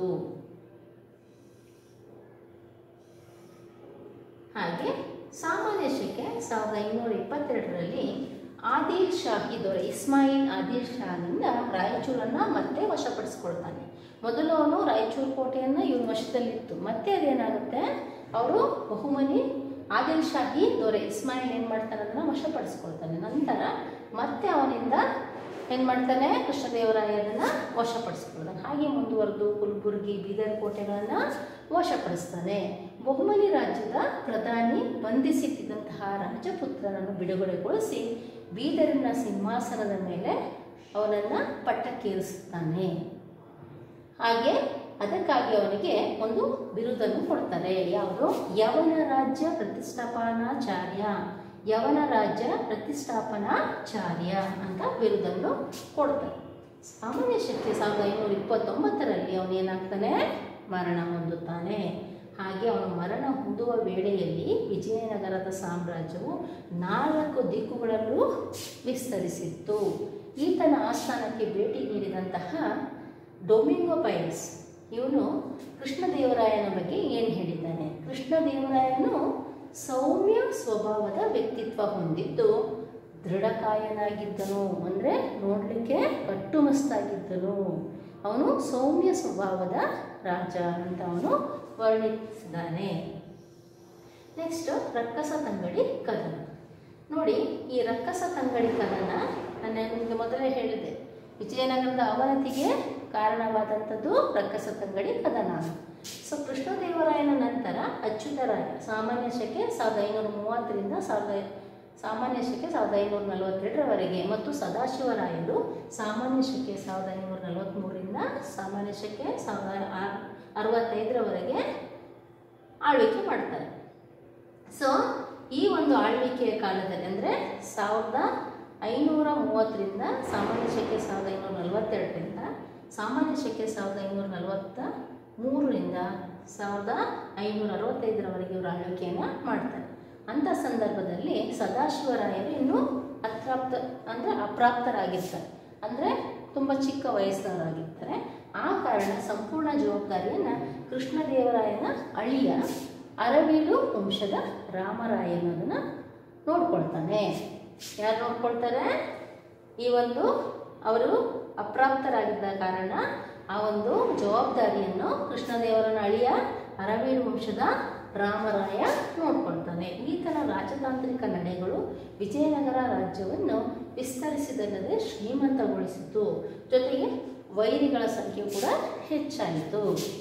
[SPEAKER 1] ಹಾಗೆ ಸಾಮಾನ್ಯ ಶಕೆ ಸಾವಿರದ ಐನೂರ ಇಪ್ಪತ್ತೆರಡರಲ್ಲಿ ಆದಿಲ್ ಶಾಹಿ ದೊರೆ ಇಸ್ಮಾಯಿಲ್ ಆದಿಲ್ ಶಾಹಿಂದ ರಾಯಚೂರನ್ನು ಮತ್ತೆ ವಶಪಡಿಸ್ಕೊಳ್ತಾನೆ ಮೊದಲು ಅವನು ರಾಯಚೂರು ಕೋಟೆಯನ್ನು ಇವನ ವಶದಲ್ಲಿತ್ತು ಮತ್ತೆ ಅದೇನಾಗುತ್ತೆ ಅವರು ಬಹುಮನಿ ಆದಿಲ್ ಶಾಹಿ ದೊರೆ ಇಸ್ಮಾಯಿಲ್ ಏನು ಮಾಡ್ತಾನೆ ಅದನ್ನು ವಶಪಡಿಸ್ಕೊಳ್ತಾನೆ ನಂತರ ಮತ್ತೆ ಅವನಿಂದ ಏನು ಮಾಡ್ತಾನೆ ಕೃಷ್ಣದೇವರಾಯ ಅದನ್ನು ವಶಪಡಿಸ್ಕೊಳ್ತಾನೆ ಹಾಗೆ ಮುಂದುವರೆದು ಕಲಬುರ್ಗಿ ಬೀದರ್ ಕೋಟೆಗಳನ್ನು ವಶಪಡಿಸ್ತಾನೆ ಬಹುಮನಿ ರಾಜ್ಯದ ಪ್ರಧಾನಿ ಬಂಧಿಸಿಟ್ಟಿದ್ದಂತಹ ರಾಜಪುತ್ರನನ್ನು ಬಿಡುಗಡೆಗೊಳಿಸಿ ಬೀದರಿನ ಸಿಂಹಾಸನದ ಮೇಲೆ ಅವನನ್ನು ಪಟ್ಟಕ್ಕೇರಿಸುತ್ತಾನೆ ಹಾಗೆ ಅದಕ್ಕಾಗಿ ಅವನಿಗೆ ಒಂದು ಬಿರುದನ್ನು ಕೊಡ್ತಾರೆ ಯಾವುದು ಯವನ ರಾಜ್ಯ ಪ್ರತಿಷ್ಠಾಪನಾಚಾರ್ಯ ಯವನ ರಾಜ್ಯ ಪ್ರತಿಷ್ಠಾಪನಾಚಾರ್ಯ ಅಂತ ಬಿರುದನ್ನು ಕೊಡ್ತಾರೆ ಸಾಮಾನ್ಯ ಶಕ್ತಿ ಸಾವಿರದ ಐನೂರ ಇಪ್ಪತ್ತೊಂಬತ್ತರಲ್ಲಿ ಅವನು ಏನಾಗ್ತಾನೆ ಮರಣ ಹೊಂದುತ್ತಾನೆ ಹಾಗೆ ಅವನು ಮರಣ ಹೊಂದುವ ವೇಳೆಯಲ್ಲಿ ವಿಜಯನಗರದ ಸಾಮ್ರಾಜ್ಯವು ನಾಲ್ಕು ದಿಕ್ಕುಗಳಲ್ಲೂ ವಿಸ್ತರಿಸಿತ್ತು ಈತನ ಆಸ್ಥಾನಕ್ಕೆ ಭೇಟಿ ನೀಡಿದಂತಹ ಡೊಮಿಂಗೋ ಪೈಲ್ಸ್ ಇವನು ಕೃಷ್ಣದೇವರಾಯನ ಬಗ್ಗೆ ಏನು ಹೇಳಿದ್ದಾನೆ ಕೃಷ್ಣದೇವರಾಯನು ಸೌಮ್ಯ ಸ್ವಭಾವದ ವ್ಯಕ್ತಿತ್ವ ಹೊಂದಿದ್ದು ದೃಢಕಾಯನಾಗಿದ್ದನು ಅಂದರೆ ನೋಡಲಿಕ್ಕೆ ಕಟ್ಟುಮಸ್ತಾಗಿದ್ದನು ಅವನು ಸೌಮ್ಯ ಸ್ವಭಾವದ ರಾಜ ಅಂತ ಅವನು ವರ್ಣಿಸಿದ್ದಾನೆ ನೆಕ್ಸ್ಟ್ ರಕ್ಕಸ ತಂಗಡಿ ಕದನ ನೋಡಿ ಈ ರಕ್ಕಸ ತಂಗಡಿ ಕದನ ನಾನು ನಿಮಗೆ ಮೊದಲೇ ಹೇಳಿದೆ ವಿಜಯನಗರದ ಅವನತಿಗೆ ಕಾರಣವಾದಂಥದ್ದು ರಕ್ಕಸ ತಂಗಡಿ ಕದನ ಸೊ ಕೃಷ್ಣದೇವರಾಯನ ನಂತರ ಅಚ್ಯುತರಾಯ ಸಾಮಾನ್ಯ ಶಕೆ ಸಾವಿರದ ಐನೂರ ಮೂವತ್ತರಿಂದ ಸಾವಿರದ ಸಾಮಾನ್ಯ ಶಕೆ ಸಾವಿರದ ಐನೂರ ನಲವತ್ತೆರಡರವರೆಗೆ ಮತ್ತು ಸದಾಶಿವರಾಯರು ಸಾಮಾನ್ಯ ಶಕೆ ಸಾವಿರದ ಐನೂರ ನಲವತ್ತ್ಮೂರರಿಂದ ಸಾಮಾನ್ಯ ಶಕೆ ಸಾವಿರದ ಆರು ಅರವತ್ತೈದರವರೆಗೆ ಆಳ್ವಿಕೆ ಮಾಡ್ತಾರೆ ಸೊ ಈ ಒಂದು ಆಳ್ವಿಕೆಯ ಕಾಲದಲ್ಲಿ ಅಂದರೆ ಸಾವಿರದ ಐನೂರ ಮೂವತ್ತರಿಂದ ಸಾಮಾನ್ಯ ಶಕೆ ಸಾವಿರದ ಐನೂರ ನಲವತ್ತೆರಡರಿಂದ ಸಾಮಾನ್ಯ ಶಕೆ ಸಾವಿರದ ಐನೂರ ನಲವತ್ತ ಮೂರರಿಂದ ಸಾವಿರದ ಐನೂರ ಅರವತ್ತೈದರವರೆಗೆ ಇವರು ಆಳ್ವಿಕೆಯನ್ನು ಮಾಡ್ತಾರೆ ಅಂಥ ಸಂದರ್ಭದಲ್ಲಿ ಸದಾಶಿವರಾಯರು ಇನ್ನೂ ಅತ್ರಾಪ್ತ ಅಂದರೆ ಅಪ್ರಾಪ್ತರಾಗಿರ್ತಾರೆ ಅಂದರೆ ತುಂಬ ಚಿಕ್ಕ ವಯಸ್ಸಿನವರಾಗಿರ್ತಾರೆ ಆ ಕಾರಣ ಸಂಪೂರ್ಣ ಜವಾಬ್ದಾರಿಯನ್ನು ಕೃಷ್ಣದೇವರಾಯನ ಅಳಿಯ ಅರವೀಡು ವಂಶದ ರಾಮರಾಯ ಅನ್ನೋದನ್ನು ನೋಡ್ಕೊಳ್ತಾನೆ ಯಾರು ನೋಡ್ಕೊಳ್ತಾರೆ ಈ ಒಂದು ಅವರು ಅಪ್ರಾಪ್ತರಾಗಿದ್ದ ಕಾರಣ ಆ ಒಂದು ಜವಾಬ್ದಾರಿಯನ್ನು ಕೃಷ್ಣದೇವರನ ಅಳಿಯ ಅರವೀಡು ವಂಶದ ರಾಮರಾಯ ನೋಡ್ಕೊಳ್ತಾನೆ ಈತನ ರಾಜತಾಂತ್ರಿಕ ನಡೆಗಳು ವಿಜಯನಗರ ರಾಜ್ಯವನ್ನು ವಿಸ್ತರಿಸಿದಲ್ಲದೆ ಶ್ರೀಮಂತಗೊಳಿಸಿತು ಜೊತೆಗೆ ವೈರಿಗಳ ಸಂಖ್ಯೆ ಕೂಡ ಹೆಚ್ಚಾಯಿತು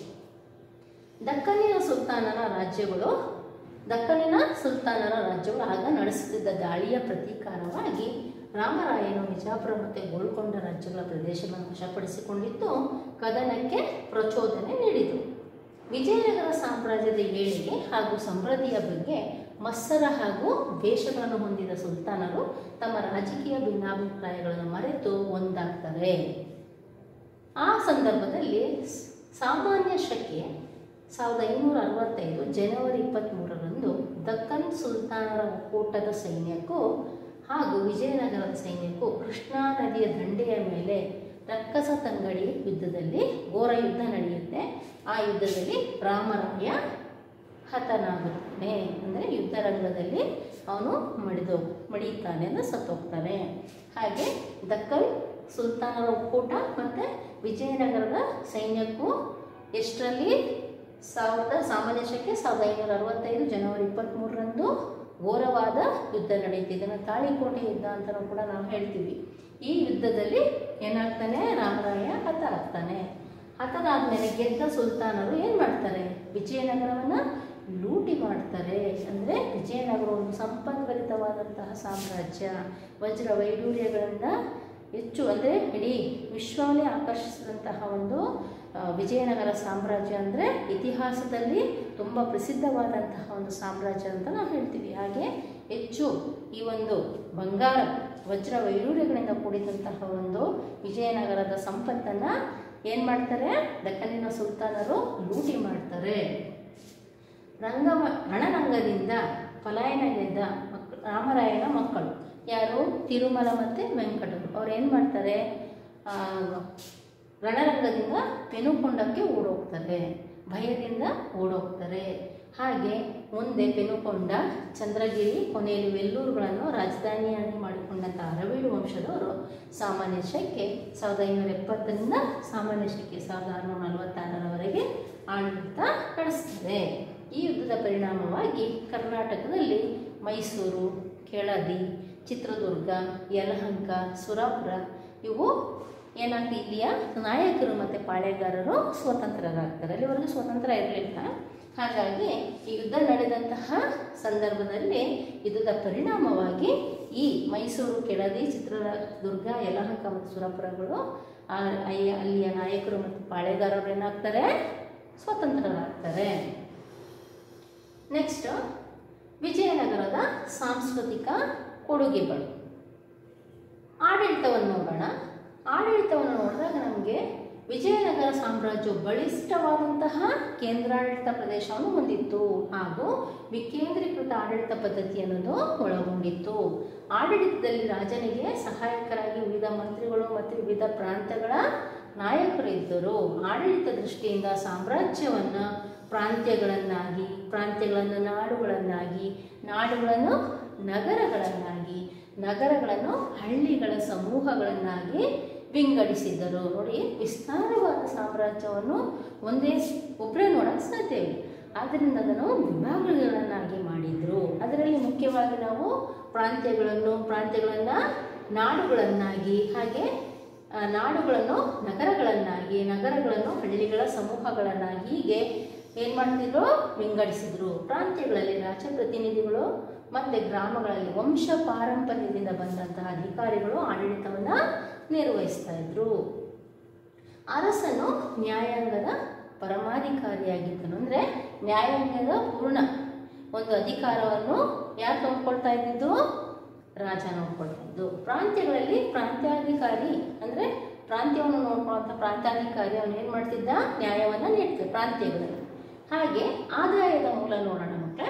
[SPEAKER 1] ದಕ್ಕನಿನ ಸುಲ್ತಾನನ ರಾಜ್ಯಗಳು ದಕ್ಕನಿನ ಸುಲ್ತಾನರ ರಾಜ್ಯಗಳು ಆಗ ನಡೆಸುತ್ತಿದ್ದ ದಾಳಿಯ ಪ್ರತೀಕಾರವಾಗಿ ರಾಮರಾಯನು ವಿಜಾಪುರ ಮತ್ತು ಗೋಲ್ಕೊಂಡ ರಾಜ್ಯಗಳ ಪ್ರದೇಶಗಳನ್ನು ವಶಪಡಿಸಿಕೊಂಡಿದ್ದು ಕದನಕ್ಕೆ ಪ್ರಚೋದನೆ ನೀಡಿತು ವಿಜಯನಗರ ಸಾಮ್ರಾಜ್ಯದ ಏಳಿಗೆ ಹಾಗೂ ಸಮೃದ್ಧಿಯ ಬಗ್ಗೆ ಮತ್ಸರ ಹಾಗೂ ದ್ವೇಷಗಳನ್ನು ಹೊಂದಿದ ಸುಲ್ತಾನರು ತಮ್ಮ ರಾಜಕೀಯ ಭಿನ್ನಾಭಿಪ್ರಾಯಗಳನ್ನು ಮರೆತು ಒಂದಾಗ್ತಾರೆ ಆ ಸಂದರ್ಭದಲ್ಲಿ ಸ್- ಸಾಮಾನ್ಯ ಶಕೆ ಸಾವಿರದ ಐನೂರ ಅರವತ್ತೈದು ಜನವರಿ ಇಪ್ಪತ್ತ್ಮೂರರಂದು ದಕ್ಕನ್ ಸುಲ್ತಾನರ ಒಕ್ಕೂಟದ ಸೈನ್ಯಕ್ಕೂ ಹಾಗೂ ವಿಜಯನಗರದ ಸೈನ್ಯಕ್ಕೂ ಕೃಷ್ಣಾ ನದಿಯ ದಂಡೆಯ ಮೇಲೆ ರಕ್ಕಸ ತಂಗಡಿ ಯುದ್ಧದಲ್ಲಿ ಘೋರ ಯುದ್ಧ ನಡೆಯುತ್ತೆ ಆ ಯುದ್ಧದಲ್ಲಿ ರಾಮರಾಯ ಹತನಾಗುತ್ತಾನೆ ಅಂದರೆ ಯುದ್ಧ ರಂಗದಲ್ಲಿ ಅವನು ಮಡಿದು ಮಡಿಯುತ್ತಾನೆ ಅಂದರೆ ಸತ್ತೋಗ್ತಾನೆ ಹಾಗೆ ದಕ್ಕನ್ ಸುಲ್ತಾನರ ಒಕ್ಕೂಟ ಮತ್ತು ವಿಜಯನಗರದ ಸೈನ್ಯಕ್ಕೂ ಎಷ್ಟರಲ್ಲಿ ಸಾವಿರದ ಸಾಮಾನ್ಯ ಶಕೆ ಸಾವಿರದ ಐನೂರ ಅರವತ್ತೈದು ಜನವರಿ ಇಪ್ಪತ್ತ್ಮೂರರಂದು ಘೋರವಾದ ಯುದ್ಧ ನಡೆಯುತ್ತೆ ಇದನ್ನು ತಾಳಿಕೋಟೆ ಯುದ್ಧ ಅಂತಲೂ ಕೂಡ ನಾವು ಹೇಳ್ತೀವಿ ಈ ಯುದ್ಧದಲ್ಲಿ ಏನಾಗ್ತಾನೆ ರಾಮರಾಯ ಹತ ಆಗ್ತಾನೆ ಹತನಾದ್ಮೇಲೆ ಗೆದ್ದ ಸುಲ್ತಾನರು ಏನು ಮಾಡ್ತಾರೆ ವಿಜಯನಗರವನ್ನು ಲೂಟಿ ಮಾಡ್ತಾರೆ ಅಂದರೆ ವಿಜಯನಗರ ಒಂದು ಸಂಪದ್ಭರಿತವಾದಂತಹ ಸಾಮ್ರಾಜ್ಯ ವಜ್ರ ವೈಡೂರ್ಯಗಳಿಂದ ಹೆಚ್ಚು ಅಂದರೆ ಇಡೀ ವಿಶ್ವವನ್ನೇ ಆಕರ್ಷಿಸಿದಂತಹ ಒಂದು ಆ, ವಿಜಯನಗರ ಸಾಮ್ರಾಜ್ಯ ಅಂದರೆ ಇತಿಹಾಸದಲ್ಲಿ ತುಂಬ ಪ್ರಸಿದ್ಧವಾದಂತಹ ಒಂದು ಸಾಮ್ರಾಜ್ಯ ಅಂತ ನಾವು ಹೇಳ್ತೀವಿ ಹಾಗೆ ಹೆಚ್ಚು ಈ ಒಂದು ಬಂಗಾರ ವಜ್ರ ವೈಡೂರ್ಯಗಳಿಂದ ಕೂಡಿದಂತಹ ಒಂದು ವಿಜಯನಗರದ ಸಂಪತ್ತನ್ನು ಏನು ಮಾಡ್ತಾರೆ ದಕ್ಕನಿನ ಸುಲ್ತಾನರು ಲೂಟಿ ಮಾಡ್ತಾರೆ ರಂಗಮ ರಣರಂಗದಿಂದ ಪಲಾಯನಗೆದ್ದ ಮಕ್ ರಾಮರಾಯನ ಮಕ್ಕಳು ಯಾರು ತಿರುಮಲ ಮತ್ತು ವೆಂಕಟರು ಅವ್ರು ಏನು ಮಾಡ್ತಾರೆ ಆ, ರಣರಂಗದಿಂದ ಪೆನುಕೊಂಡಕ್ಕೆ ಓಡೋಗ್ತಾರೆ ಭಯದಿಂದ ಓಡೋಗ್ತಾರೆ ಹಾಗೆ ಮುಂದೆ ಪೆನುಕೊಂಡ ಚಂದ್ರಗಿರಿ ಕೊನೆಯಲ್ಲಿ ವೆಲ್ಲೂರುಗಳನ್ನು ರಾಜಧಾನಿಯಾಗಿ ಮಾಡಿಕೊಂಡಂಥ ಅರವೀಡು ವಂಶದವರು ಸಾಮಾನ್ಯ ಶಕೆ ಸಾವಿರದ ಐನೂರ ಎಪ್ಪತ್ತರಿಂದ ಸಾಮಾನ್ಯ ಶಕೆ ಸಾವಿರದ ಆರುನೂರ ನಲವತ್ತಾರರವರೆಗೆ ಆಡಳಿತ ನಡೆಸ್ತಾರೆ ಈ ಯುದ್ಧದ ಪರಿಣಾಮವಾಗಿ ಕರ್ನಾಟಕದಲ್ಲಿ ಮೈಸೂರು ಕೆಳದಿ ಚಿತ್ರದುರ್ಗ ಯಲಹಂಕ ಸುರಪುರ ಇವು ಏನಾಗ್ತದೆ ಇಲ್ಲಿಯ ನಾಯಕರು ಮತ್ತು ಪಾಳೆಗಾರರು ಸ್ವತಂತ್ರರಾಗ್ತಾರೆ ಅಲ್ಲಿವರೆಗೂ ಸ್ವತಂತ್ರ ಇರಲಿಲ್ಲ ಹಾಗಾಗಿ ಈ ಯುದ್ಧ ನಡೆದಂತಹ ಸಂದರ್ಭದಲ್ಲಿ ಯುದ್ಧದ ಪರಿಣಾಮವಾಗಿ ಈ ಮೈಸೂರು ಕೆಳದಿ ಚಿತ್ರದುರ್ಗ ಯಲಹಂಕ ಮತ್ತು ಸುರಪುರಗಳು ಆ ಅಯ್ಯ- ಅಲ್ಲಿಯ ನಾಯಕರು ಮತ್ತು ಪಾಳೆಗಾರರು ಏನಾಗ್ತಾರೆ ಸ್ವತಂತ್ರರಾಗ್ತಾರೆ ನೆಕ್ಸ್ಟ್ ವಿಜಯನಗರದ ಸಾಂಸ್ಕೃತಿಕ ಕೊಡುಗೆಗಳು ಆಡಳಿತವನ್ನು ನೋಡೋಣ ಆಡಳಿತವನ್ನು ನೋಡಿದಾಗ ನಮಗೆ ವಿಜಯನಗರ ಸಾಮ್ರಾಜ್ಯವು ಬಲಿಷ್ಠವಾದಂತಹ ಕೇಂದ್ರಾಡಳಿತ ಪ್ರದೇಶವನ್ನು ಹೊಂದಿತ್ತು ಹಾಗೂ ವಿಕೇಂದ್ರೀಕೃತ ಆಡಳಿತ ಪದ್ಧತಿ ಅನ್ನೋದು ಒಳಗೊಂಡಿತ್ತು ಆಡಳಿತದಲ್ಲಿ ರಾಜನಿಗೆ ಸಹಾಯಕರಾಗಿ ವಿವಿಧ ಮಂತ್ರಿಗಳು ಮತ್ತು ವಿವಿಧ ಪ್ರಾಂತ್ಯಗಳ ನಾಯಕರು ಇದ್ದರು ಆಡಳಿತ ದೃಷ್ಟಿಯಿಂದ ಸಾಮ್ರಾಜ್ಯವನ್ನು ಪ್ರಾಂತ್ಯಗಳನ್ನಾಗಿ ಪ್ರಾಂತ್ಯಗಳನ್ನು ನಾಡುಗಳನ್ನಾಗಿ ನಾಡುಗಳನ್ನು ನಗರಗಳನ್ನಾಗಿ ನಗರಗಳನ್ನು ಹಳ್ಳಿಗಳ ಸಮೂಹಗಳನ್ನಾಗಿ ವಿಂಗಡಿಸಿದ್ದರು ನೋಡಿ ವಿಸ್ತಾರವಾದ ಸಾಮ್ರಾಜ್ಯವನ್ನು ಒಂದೇ ಒಬ್ಬರೇ ನೋಡಕ್ಕೆ ಸಾಧ್ಯವಿಲ್ಲ ಆದ್ದರಿಂದ ಅದನ್ನು ವಿಭಾಗಗಳನ್ನಾಗಿ ಮಾಡಿದರು ಅದರಲ್ಲಿ ಮುಖ್ಯವಾಗಿ ನಾವು ಪ್ರಾಂತ್ಯಗಳನ್ನು ಪ್ರಾಂತ್ಯಗಳನ್ನು ನಾಡುಗಳನ್ನಾಗಿ ಹಾಗೆ ಆ, ನಾಡುಗಳನ್ನು ನಗರಗಳನ್ನಾಗಿ ನಗರಗಳನ್ನು ಹಳ್ಳಿಗಳ ಸಮೂಹಗಳನ್ನಾಗಿ ಹೀಗೆ ಏನು ಮಾಡ್ತಿದ್ರು ವಿಂಗಡಿಸಿದ್ರು ಪ್ರಾಂತ್ಯಗಳಲ್ಲಿ ರಾಜಪ್ರತಿನಿಧಿಗಳು ಮತ್ತು ಗ್ರಾಮಗಳಲ್ಲಿ ವಂಶ ಪಾರಂಪರ್ಯದಿಂದ ಬಂದಂತಹ ಅಧಿಕಾರಿಗಳು ಆಡಳಿತವನ್ನು ನಿರ್ವಹಿಸ್ತಾ ಇದ್ರು ಅರಸನು ನ್ಯಾಯಾಂಗದ ಪರಮಾಧಿಕಾರಿಯಾಗಿದ್ದನು ಅಂದರೆ ನ್ಯಾಯಾಂಗದ ಪೂರ್ಣ ಒಂದು ಅಧಿಕಾರವನ್ನು ಯಾರು ನೋಡ್ಕೊಳ್ತಾ ಇದ್ದಿದ್ದು ರಾಜ ನೋಡ್ಕೊಳ್ತಾ ಇದ್ದು ಪ್ರಾಂತ್ಯಗಳಲ್ಲಿ ಪ್ರಾಂತ್ಯಾಧಿಕಾರಿ ಅಂದರೆ ಪ್ರಾಂತ್ಯವನ್ನು ನೋಡ್ಕೊಳ್ಳುವಂಥ ಪ್ರಾಂತ್ಯಾಧಿಕಾರಿ ಅವನು ಏನು ಮಾಡ್ತಿದ್ದ ನ್ಯಾಯವನ್ನು ನೀಡ್ತಿದ್ದ ಪ್ರಾಂತ್ಯಗಳಲ್ಲಿ ಹಾಗೆ ಆದಾಯದ ಮೂಲ ನೋಡೋಣ ಮಕ್ಕಳೇ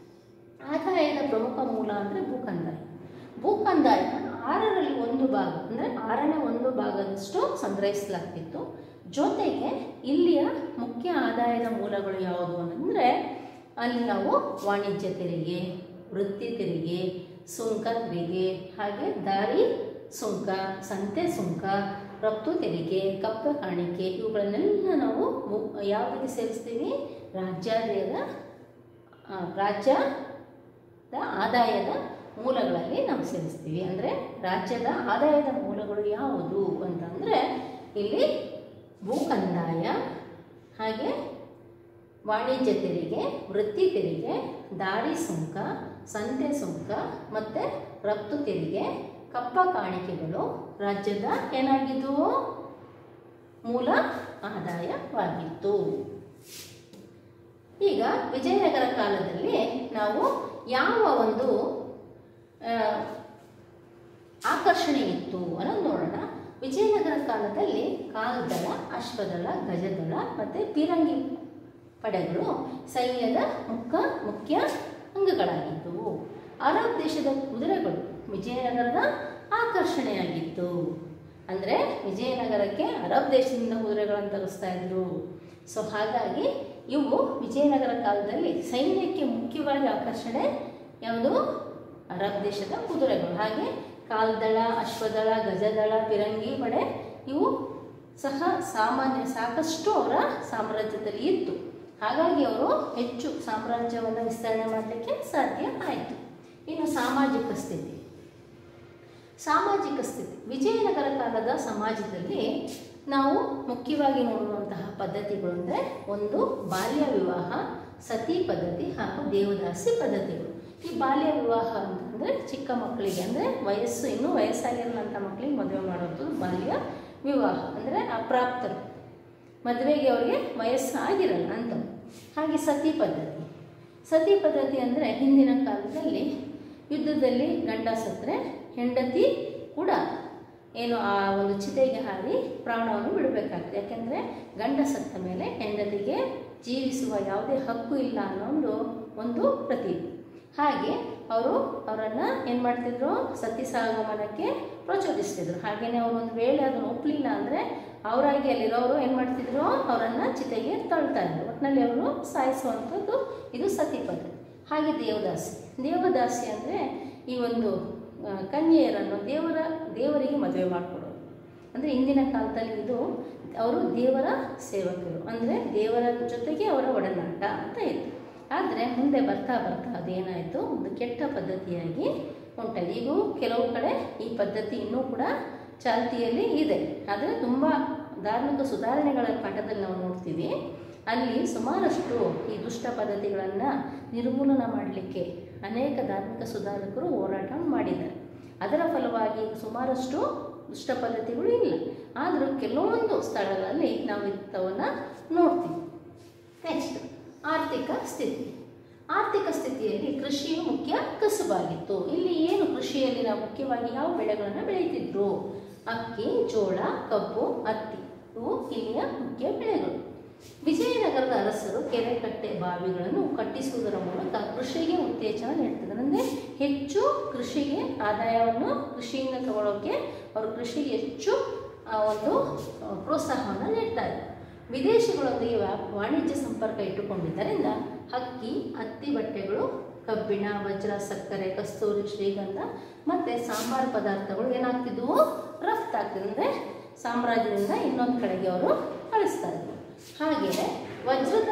[SPEAKER 1] ಆದಾಯದ ಪ್ರಮುಖ ಮೂಲ ಅಂದರೆ ಭೂಕಂದಾಯ ಭೂಕಂದಾಯ ಆರರಲ್ಲಿ ಒಂದು ಭಾಗ ಅಂದರೆ ಆರನೇ ಒಂದು ಭಾಗದಷ್ಟು ಸಂಗ್ರಹಿಸಲಾಗ್ತಿತ್ತು ಜೊತೆಗೆ ಇಲ್ಲಿಯ ಮುಖ್ಯ ಆದಾಯದ ಮೂಲಗಳು ಯಾವುದು ಅಂತಂದರೆ ಅಲ್ಲಿ ನಾವು ವಾಣಿಜ್ಯ ತೆರಿಗೆ ವೃತ್ತಿ ತೆರಿಗೆ ಸುಂಕ ತೆರಿಗೆ ಹಾಗೆ ದಾರಿ ಸುಂಕ ಸಂತೆ ಸುಂಕ ರಫ್ತು ತೆರಿಗೆ ಕಪ್ಪ ಕಾಣಿಕೆ ಇವುಗಳನ್ನೆಲ್ಲ ನಾವು ಮು- ಯಾವುದಕ್ಕೆ ಸೇರಿಸ್ತೀವಿ ರಾಜ್ಯಾದಾಯದ ಆ, ರಾಜ್ಯದ ಆದಾಯದ ಮೂಲಗಳಲ್ಲಿ ನಾವು ಸೇರಿಸ್ತೀವಿ ಅಂದರೆ ರಾಜ್ಯದ ಆದಾಯದ ಮೂಲಗಳು ಯಾವುದು ಅಂತಂದರೆ ಇಲ್ಲಿ ಭೂ ಕಂದಾಯ ಹಾಗೆ ವಾಣಿಜ್ಯ ತೆರಿಗೆ ವೃತ್ತಿ ತೆರಿಗೆ ದಾರಿ ಸುಂಕ ಸಂತೆ ಸುಂಕ ಮತ್ತು ರಫ್ತು ತೆರಿಗೆ ಕಪ್ಪ ಕಾಣಿಕೆಗಳು ರಾಜ್ಯದ ಏನಾಗಿದ್ದವು ಮೂಲ ಆದಾಯವಾಗಿತ್ತು ಈಗ ವಿಜಯನಗರ ಕಾಲದಲ್ಲಿ ನಾವು ಯಾವ ಒಂದು ಆ, ಆಕರ್ಷಣೆ ಇತ್ತು ಅನ್ನೋದು ನೋಡೋಣ ವಿಜಯನಗರ ಕಾಲದಲ್ಲಿ ಕಾಲ್ದಳ ಅಶ್ವದಳ ಗಜದಳ ಮತ್ತು ಪೀರಂಗಿ ಪಡೆಗಳು ಸೈನ್ಯದ ಮುಖ ಮುಖ್ಯ ಅಂಗಗಳಾಗಿದ್ದವು ಅರಬ್ ದೇಶದ ಕುದುರೆಗಳು ವಿಜಯನಗರದ ಆಕರ್ಷಣೆಯಾಗಿತ್ತು ಅಂದರೆ ವಿಜಯನಗರಕ್ಕೆ ಅರಬ್ ದೇಶದಿಂದ ಕುದುರೆಗಳನ್ನು ತರಿಸ್ತಾ ಇದ್ರು ಸೊ ಹಾಗಾಗಿ ಇವು ವಿಜಯನಗರ ಕಾಲದಲ್ಲಿ ಸೈನ್ಯಕ್ಕೆ ಮುಖ್ಯವಾಗಿ ಆಕರ್ಷಣೆ ಯಾವುದು ಅರಬ್ ದೇಶದ ಕುದುರೆಗಳು ಹಾಗೆ ಕಾಲ್ದಳ ಅಶ್ವದಳ ಗಜದಳ ಪಿರಂಗಿ ಪಡೆ ಇವು ಸಹ ಸಾಮಾನ್ಯ ಸಾಕಷ್ಟು ಅವರ ಸಾಮ್ರಾಜ್ಯದಲ್ಲಿ ಇತ್ತು ಹಾಗಾಗಿ ಅವರು ಹೆಚ್ಚು ಸಾಮ್ರಾಜ್ಯವನ್ನು ವಿಸ್ತರಣೆ ಮಾಡಲಿಕ್ಕೆ ಸಾಧ್ಯ ಆಯಿತು ಇನ್ನು ಸಾಮಾಜಿಕ ಸ್ಥಿತಿ ಸಾಮಾಜಿಕ ಸ್ಥಿತಿ ವಿಜಯನಗರ ಕಾಲದ ಸಮಾಜದಲ್ಲಿ ನಾವು ಮುಖ್ಯವಾಗಿ ನೋಡುವಂತಹ ಪದ್ಧತಿಗಳು ಅಂದರೆ ಒಂದು ಬಾಲ್ಯ ವಿವಾಹ ಸತಿ ಪದ್ಧತಿ ಹಾಗೂ ದೇವದಾಸಿ ಪದ್ಧತಿಗಳು ಈ ಬಾಲ್ಯ ವಿವಾಹ ಅಂತಂದರೆ ಚಿಕ್ಕ ಮಕ್ಕಳಿಗೆ ಅಂದರೆ ವಯಸ್ಸು ಇನ್ನೂ ವಯಸ್ಸಾಗಿರೋಂಥ ಮಕ್ಕಳಿಗೆ ಮದುವೆ ಮಾಡೋದು ಬಾಲ್ಯ ವಿವಾಹ ಅಂದರೆ ಅಪ್ರಾಪ್ತರು ಮದುವೆಗೆ ಅವರಿಗೆ ವಯಸ್ಸು ಆಗಿರಲ್ಲ ಅಂತ ಹಾಗೆ ಸತಿ ಪದ್ಧತಿ ಸತಿ ಪದ್ಧತಿ ಅಂದರೆ ಹಿಂದಿನ ಕಾಲದಲ್ಲಿ ಯುದ್ಧದಲ್ಲಿ ಗಂಡ ಸತ್ತರೆ ಹೆಂಡತಿ ಕೂಡ ಏನು ಆ ಒಂದು ಚಿತೆಗೆ ಹಾರಿ ಪ್ರಾಣವನ್ನು ಬಿಡಬೇಕಾಗ್ತದೆ ಯಾಕೆಂದರೆ ಗಂಡ ಸತ್ತ ಮೇಲೆ ಹೆಂಡತಿಗೆ ಜೀವಿಸುವ ಯಾವುದೇ ಹಕ್ಕು ಇಲ್ಲ ಅನ್ನೋ ಒಂದು ಒಂದು ಪ್ರತೀತಿ ಹಾಗೆ ಅವರು ಅವರನ್ನು ಏನು ಮಾಡ್ತಿದ್ರು ಸತಿ ಸಾಗಮನಕ್ಕೆ ಪ್ರಚೋದಿಸ್ತಿದ್ರು ಹಾಗೆಯೇ ಅವರು ಒಂದು ವೇಳೆ ಅದನ್ನು ಒಪ್ಪಲಿಲ್ಲ ಅಂದರೆ ಅವರಾಗಿ ಅಲ್ಲಿರೋರು ಏನು ಮಾಡ್ತಿದ್ರು ಅವರನ್ನು ಚಿತೆಗೆ ತಳ್ತಾ ಇದ್ರು ಒಟ್ಟಿನಲ್ಲಿ ಅವರು ಸಾಯಿಸುವಂಥದ್ದು ಇದು ಸತಿ ಪದ್ಧತಿ ಹಾಗೆ ದೇವದಾಸಿ ದೇವದಾಸಿ ಅಂದರೆ ಈ ಒಂದು ಆ, ಕನ್ಯೆಯರನ್ನು ದೇವರ ದೇವರಿಗೆ ಮದುವೆ ಮಾಡಿಕೊಡೋರು ಅಂದರೆ ಇಂದಿನ ಕಾಲದಲ್ಲಿ ಇದು ಅವರು ದೇವರ ಸೇವಕರು ಅಂದರೆ ದೇವರ ಜೊತೆಗೆ ಅವರ ಒಡನಾಟ ಅಂತ ಇತ್ತು ಆದರೆ ಮುಂದೆ ಬರ್ತಾ ಬರ್ತಾ ಅದೇನಾಯಿತು ಒಂದು ಕೆಟ್ಟ ಪದ್ಧತಿಯಾಗಿ ಉಂಟಾಗಿದೆ ಈಗ ಕೆಲವು ಕಡೆ ಈ ಪದ್ಧತಿ ಇನ್ನೂ ಕೂಡ ಚಾಲ್ತಿಯಲ್ಲಿ ಇದೆ ಆದರೆ ತುಂಬ ಧಾರ್ಮಿಕ ಸುಧಾರಣೆಗಳ ಪಾಠದಲ್ಲಿ ನಾವು ನೋಡ್ತೀವಿ ಅಲ್ಲಿ ಸುಮಾರಷ್ಟು ಈ ದುಷ್ಟ ಪದ್ಧತಿಗಳನ್ನು ನಿರ್ಮೂಲನ ಮಾಡಲಿಕ್ಕೆ ಅನೇಕ ಧಾರ್ಮಿಕ ಸುಧಾರಕರು ಹೋರಾಟ ಮಾಡಿದ್ದಾರೆ ಅದರ ಫಲವಾಗಿ ಸುಮಾರಷ್ಟು ದುಷ್ಟ ಪದ್ಧತಿಗಳು ಇಲ್ಲ ಆದರೂ ಕೆಲವೊಂದು ಸ್ಥಳಗಳಲ್ಲಿ ನಾವು ಇಂಥವನ್ನು ನೋಡ್ತೀವಿ ನೆಕ್ಸ್ಟ್ ಆರ್ಥಿಕ ಸ್ಥಿತಿ ಆರ್ಥಿಕ ಸ್ಥಿತಿಯಲ್ಲಿ ಕೃಷಿಯು ಮುಖ್ಯ ಕಸುಬಾಗಿತ್ತು ಇಲ್ಲಿ ಏನು ಕೃಷಿಯಲ್ಲಿ ನಾವು ಮುಖ್ಯವಾಗಿ ಯಾವ ಬೆಳೆಗಳನ್ನು ಬೆಳೀತಿದ್ರು ಅಕ್ಕಿ ಜೋಳ ಕಬ್ಬು ಹತ್ತಿ ಇವು ಇಲ್ಲಿಯ ಮುಖ್ಯ ಬೆಳೆಗಳು ವಿಜಯನಗರದ ಅರಸರು ಕೆರೆ ಕಟ್ಟೆ ಬಾವಿಗಳನ್ನು ಕಟ್ಟಿಸುವುದರ ಮೂಲಕ ಕೃಷಿಗೆ ಉತ್ತೇಜನ ನೀಡ್ತಿದ್ದಾರೆ ಅಂದರೆ ಹೆಚ್ಚು ಕೃಷಿಗೆ ಆದಾಯವನ್ನು ಕೃಷಿಯಿಂದ ತಗೊಳ್ಳೋಕೆ ಅವರು ಕೃಷಿಗೆ ಹೆಚ್ಚು ಆ, ಒಂದು ಆ, ಪ್ರೋತ್ಸಾಹವನ್ನು ನೀಡ್ತಾ ಇದ್ದಾರೆ ವಿದೇಶಗಳೊಂದಿಗೆ ವ್ಯಾ ವಾಣಿಜ್ಯ ಸಂಪರ್ಕ ಇಟ್ಟುಕೊಂಡಿದ್ದರಿಂದ ಹಕ್ಕಿ ಹತ್ತಿ ಬಟ್ಟೆಗಳು ಕಬ್ಬಿಣ ವಜ್ರ ಸಕ್ಕರೆ ಕಸ್ತೂರಿ ಶ್ರೀಗಂಧ ಮತ್ತು ಸಾಂಬಾರು ಪದಾರ್ಥಗಳು ಏನಾಗ್ತಿದ್ವು ರಫ್ತಾಗ್ತಿದೆ ಅಂದರೆ ಸಾಮ್ರಾಜ್ಯದಿಂದ ಇನ್ನೊಂದು ಕಡೆಗೆ ಅವರು ಕಳಿಸ್ತಾ ಇದ್ರು ಹಾಗೆಯೇ ವಜ್ರದ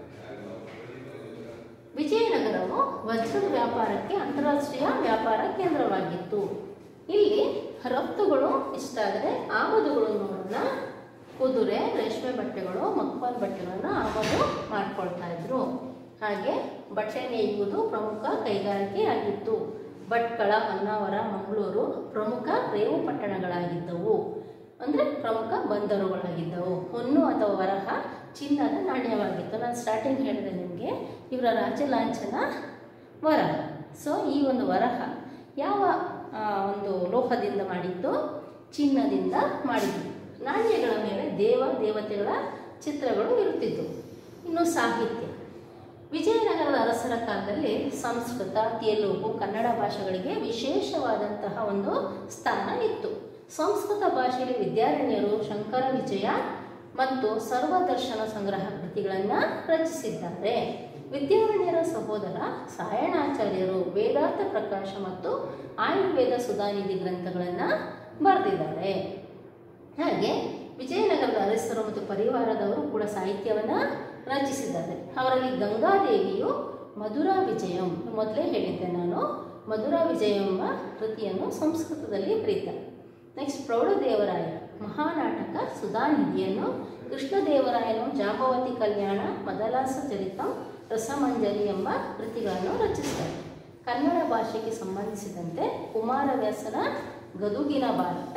[SPEAKER 1] ವಿಜಯನಗರವು ವಜ್ರದ ವ್ಯಾಪಾರಕ್ಕೆ ಅಂತಾರಾಷ್ಟ್ರೀಯ ವ್ಯಾಪಾರ ಕೇಂದ್ರವಾಗಿತ್ತು ಇಲ್ಲಿ ರಫ್ತುಗಳು ಇಷ್ಟಾದರೆ ಆಮದುಗಳು ನೋಡೋಣ ಕುದುರೆ ರೇಷ್ಮೆ ಬಟ್ಟೆಗಳು ಮಕ್ಬಲ್ ಬಟ್ಟೆಗಳನ್ನು ಆಮದು ಮಾಡ್ಕೊಳ್ತಾ ಇದ್ರು ಹಾಗೆ ಬಟ್ಟೆ ನೇಯುವುದು ಪ್ರಮುಖ ಕೈಗಾರಿಕೆಯಾಗಿತ್ತು ಭಟ್ಕಳ ಹೊನ್ನಾವರ ಮಂಗಳೂರು ಪ್ರಮುಖ ರೇವು ಪಟ್ಟಣಗಳಾಗಿದ್ದವು ಅಂದರೆ ಪ್ರಮುಖ ಬಂದರುಗಳಾಗಿದ್ದವು ಹೊನ್ನು ಅಥವಾ ವರಹ ಚಿನ್ನದ ನಾಣ್ಯವಾಗಿತ್ತು ನಾನು ಸ್ಟಾರ್ಟಿಂಗ್ ಹೇಳಿದೆ ನಿಮಗೆ ಇವರ ರಾಜ್ಯ ಲಾಂಛನ ವರಹ ಸೊ ಈ ಒಂದು ವರಹ ಯಾವ ಆ, ಒಂದು ಲೋಹದಿಂದ ಮಾಡಿದ್ದು ಚಿನ್ನದಿಂದ ಮಾಡಿದ್ದು ನಾಣ್ಯಗಳ ಮೇಲೆ ದೇವ ದೇವತೆಗಳ ಚಿತ್ರಗಳು ಇರುತ್ತಿದ್ದವು ಇನ್ನು ಸಾಹಿತ್ಯ ವಿಜಯನಗರದ ಅರಸರ ಕಾಲದಲ್ಲಿ ಸಂಸ್ಕೃತ ತೆಲುಗು ಕನ್ನಡ ಭಾಷೆಗಳಿಗೆ ವಿಶೇಷವಾದಂತಹ ಒಂದು ಸ್ಥಾನ ಇತ್ತು ಸಂಸ್ಕೃತ ಭಾಷೆಯಲ್ಲಿ ವಿದ್ಯಾರಣ್ಯರು ಶಂಕರ ವಿಜಯ ಮತ್ತು ಸರ್ವದರ್ಶನ ಸಂಗ್ರಹ ಕೃತಿಗಳನ್ನು ರಚಿಸಿದ್ದಾರೆ ವಿದ್ಯಾರಣ್ಯರ ಸಹೋದರ ಸಾಯಣಾಚಾರ್ಯರು ವೇದಾರ್ಥ ಪ್ರಕಾಶ ಮತ್ತು ಆಯುರ್ವೇದ ಸುಧಾನಿಧಿ ಗ್ರಂಥಗಳನ್ನು ಬರೆದಿದ್ದಾರೆ ಹಾಗೆ ವಿಜಯನಗರದ ಅರಸರು ಮತ್ತು ಪರಿವಾರದವರು ಕೂಡ ಸಾಹಿತ್ಯವನ್ನು ರಚಿಸಿದ್ದಾರೆ ಅವರಲ್ಲಿ ಗಂಗಾದೇವಿಯು ಮಧುರಾ ವಿಜಯಂ ಮೊದಲೇ ಹೇಳಿದ್ದೆ ನಾನು ಮಧುರಾ ವಿಜಯ ಎಂಬ ಕೃತಿಯನ್ನು ಸಂಸ್ಕೃತದಲ್ಲಿ ಬರೀತಾರೆ ನೆಕ್ಸ್ಟ್ ಪ್ರೌಢದೇವರಾಯ ಮಹಾನಾಟಕ ಸುಧಾನಿಧಿಯನ್ನು ಕೃಷ್ಣದೇವರಾಯನು ಜಾಂಬವತಿ ಕಲ್ಯಾಣ ಮದಲಾಸ ಚರಿತಂ ರಸಮಂಜರಿ ಎಂಬ ಕೃತಿಗಳನ್ನು ರಚಿಸ್ತಾರೆ ಕನ್ನಡ ಭಾಷೆಗೆ ಸಂಬಂಧಿಸಿದಂತೆ ಕುಮಾರವ್ಯಾಸನ ಗದುಗಿನ ಭಾರತ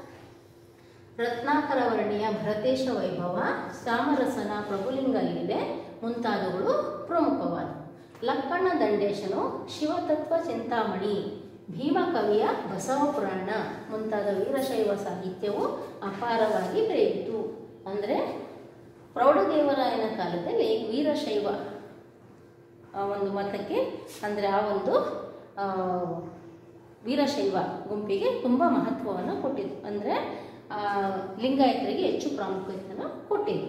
[SPEAKER 1] ರತ್ನಾಕರ ವರ್ಣಿಯ ಭರತೇಶ ವೈಭವ ಸಾಮರಸನ ಪ್ರಭುಲಿಂಗ ಲೀಲೆ ಮುಂತಾದವುಗಳು ಪ್ರಮುಖವಾದ ಲಕ್ಕಣ್ಣ ದಂಡೇಶನು ಶಿವತತ್ವ ಚಿಂತಾಮಣಿ ಭೀಮಕವಿಯ ಬಸವ ಪುರಾಣ ಮುಂತಾದ ವೀರಶೈವ ಸಾಹಿತ್ಯವು ಅಪಾರವಾಗಿ ಬೆಳೆಯಿತು ಅಂದರೆ ಪ್ರೌಢದೇವರಾಯನ ಕಾಲದಲ್ಲಿ ವೀರಶೈವ ಆ ಒಂದು ಮತಕ್ಕೆ ಅಂದರೆ ಆ ಒಂದು ಆ, ವೀರಶೈವ ಗುಂಪಿಗೆ ತುಂಬ ಮಹತ್ವವನ್ನು ಕೊಟ್ಟಿದ್ದು ಅಂದರೆ ಲಿಂಗಾಯತರಿಗೆ ಹೆಚ್ಚು ಪ್ರಾಮುಖ್ಯತೆಯನ್ನು ಕೊಟ್ಟಿದ್ದು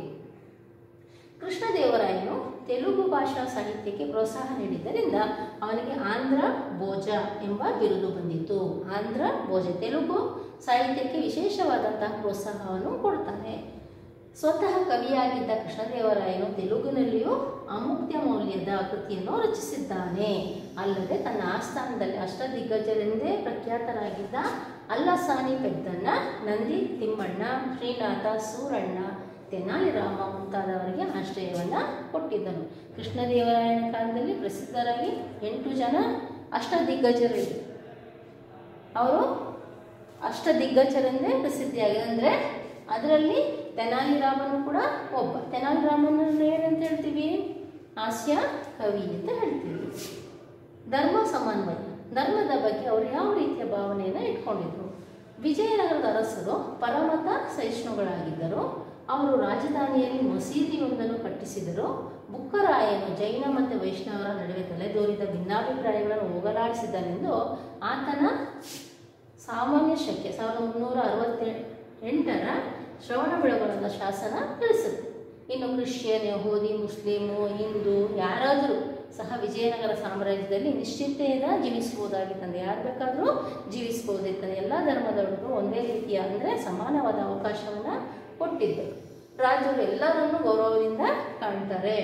[SPEAKER 1] ಕೃಷ್ಣದೇವರಾಯನು ತೆಲುಗು ಭಾಷಾ ಸಾಹಿತ್ಯಕ್ಕೆ ಪ್ರೋತ್ಸಾಹ ನೀಡಿದ್ದರಿಂದ ಅವನಿಗೆ ಆಂಧ್ರ ಭೋಜ ಎಂಬ ಬಿರುದು ಬಂದಿತು ಆಂಧ್ರ ಭೋಜ ತೆಲುಗು ಸಾಹಿತ್ಯಕ್ಕೆ ವಿಶೇಷವಾದಂತಹ ಪ್ರೋತ್ಸಾಹವನ್ನು ಕೊಡ್ತಾನೆ ಸ್ವತಃ ಕವಿಯಾಗಿದ್ದ ಕೃಷ್ಣದೇವರಾಯನು ತೆಲುಗಿನಲ್ಲಿಯೂ ಅಮುಕ್ತ ಮೌಲ್ಯದ ಕೃತಿಯನ್ನು ರಚಿಸಿದ್ದಾನೆ ಅಲ್ಲದೆ ತನ್ನ ಆಸ್ಥಾನದಲ್ಲಿ ಅಷ್ಟದಿಗ್ಗಜರೆಂದೇ ಪ್ರಖ್ಯಾತರಾಗಿದ್ದ ಅಲ್ಲಸಾನಿ ಪೆದ್ದಣ್ಣ ನಂದಿ ತಿಮ್ಮಣ್ಣ ಶ್ರೀನಾಥ ಸೂರಣ್ಣ ತೆನಾಲಿರಾಮ ಮುಂತಾದವರಿಗೆ ಆಶ್ರಯವನ್ನು ಕೊಟ್ಟಿದ್ದನು ಕೃಷ್ಣದೇವರಾಯನ ಕಾಲದಲ್ಲಿ ಪ್ರಸಿದ್ಧರಾಗಿ ಎಂಟು ಜನ ಅಷ್ಟದಿಗ್ಗಜರಿದ್ದರು ಅವರು ಅಷ್ಟದಿಗ್ಗಜರೆಂದೇ ಪ್ರಸಿದ್ಧಿಯಾಗಿದೆ ಅಂದರೆ ಅದರಲ್ಲಿ ತೆನಾಲಿರಾಮನು ಕೂಡ ಒಬ್ಬ ತೆನಾಲಿರಾಮನನ್ನು ಏನಂತ ಹೇಳ್ತೀವಿ ಹಾಸ್ಯ ಕವಿ ಅಂತ ಹೇಳ್ತೀವಿ ಧರ್ಮ ಸಮನ್ವಯ ಧರ್ಮದ ಬಗ್ಗೆ ಅವರು ಯಾವ ರೀತಿಯ ಭಾವನೆಯನ್ನು ಇಟ್ಕೊಂಡಿದ್ರು ವಿಜಯನಗರದ ಅರಸರು ಪರಮತ ಸಹಿಷ್ಣುಗಳಾಗಿದ್ದರು ಅವರು ರಾಜಧಾನಿಯಲ್ಲಿ ಮಸೀದಿಯೊಂದನ್ನು ಕಟ್ಟಿಸಿದರು ಬುಕ್ಕರಾಯನು ಜೈನ ಮತ್ತು ವೈಷ್ಣವರ ನಡುವೆ ತಲೆದೋರಿದ ಭಿನ್ನಾಭಿಪ್ರಾಯಗಳನ್ನು ಹೋಗಲಾಡಿಸಿದನೆಂದು ಆತನ ಸಾಮಾನ್ಯ ಶಕ್ಯ ಸಾವಿರದ ಮುನ್ನೂರ ಅರವತ್ತೆ ಎಂಟರ ಶ್ರವಣ ಬೆಳಗೊಳದ ಶಾಸನ ತಿಳಿಸುತ್ತೆ ಇನ್ನು ಕ್ರಿಶ್ಚಿಯನ್ ಯಹೂದಿ ಮುಸ್ಲಿಮು ಹಿಂದೂ ಯಾರಾದರೂ ಸಹ ವಿಜಯನಗರ ಸಾಮ್ರಾಜ್ಯದಲ್ಲಿ ನಿಶ್ಚಿತೆಯಿಂದ ಜೀವಿಸಬಹುದಾಗಿತ್ತಂದ್ರೆ ಯಾರು ಬೇಕಾದರೂ ಜೀವಿಸಬಹುದಿತ್ತಂದ್ರೆ ಎಲ್ಲ ಧರ್ಮದವರು ಒಂದೇ ರೀತಿಯ ಅಂದರೆ ಸಮಾನವಾದ ಅವಕಾಶವನ್ನು ಕೊಟ್ಟಿದ್ದರು ರಾಜರು ಎಲ್ಲರನ್ನೂ ಗೌರವದಿಂದ ಕಾಣ್ತಾರೆ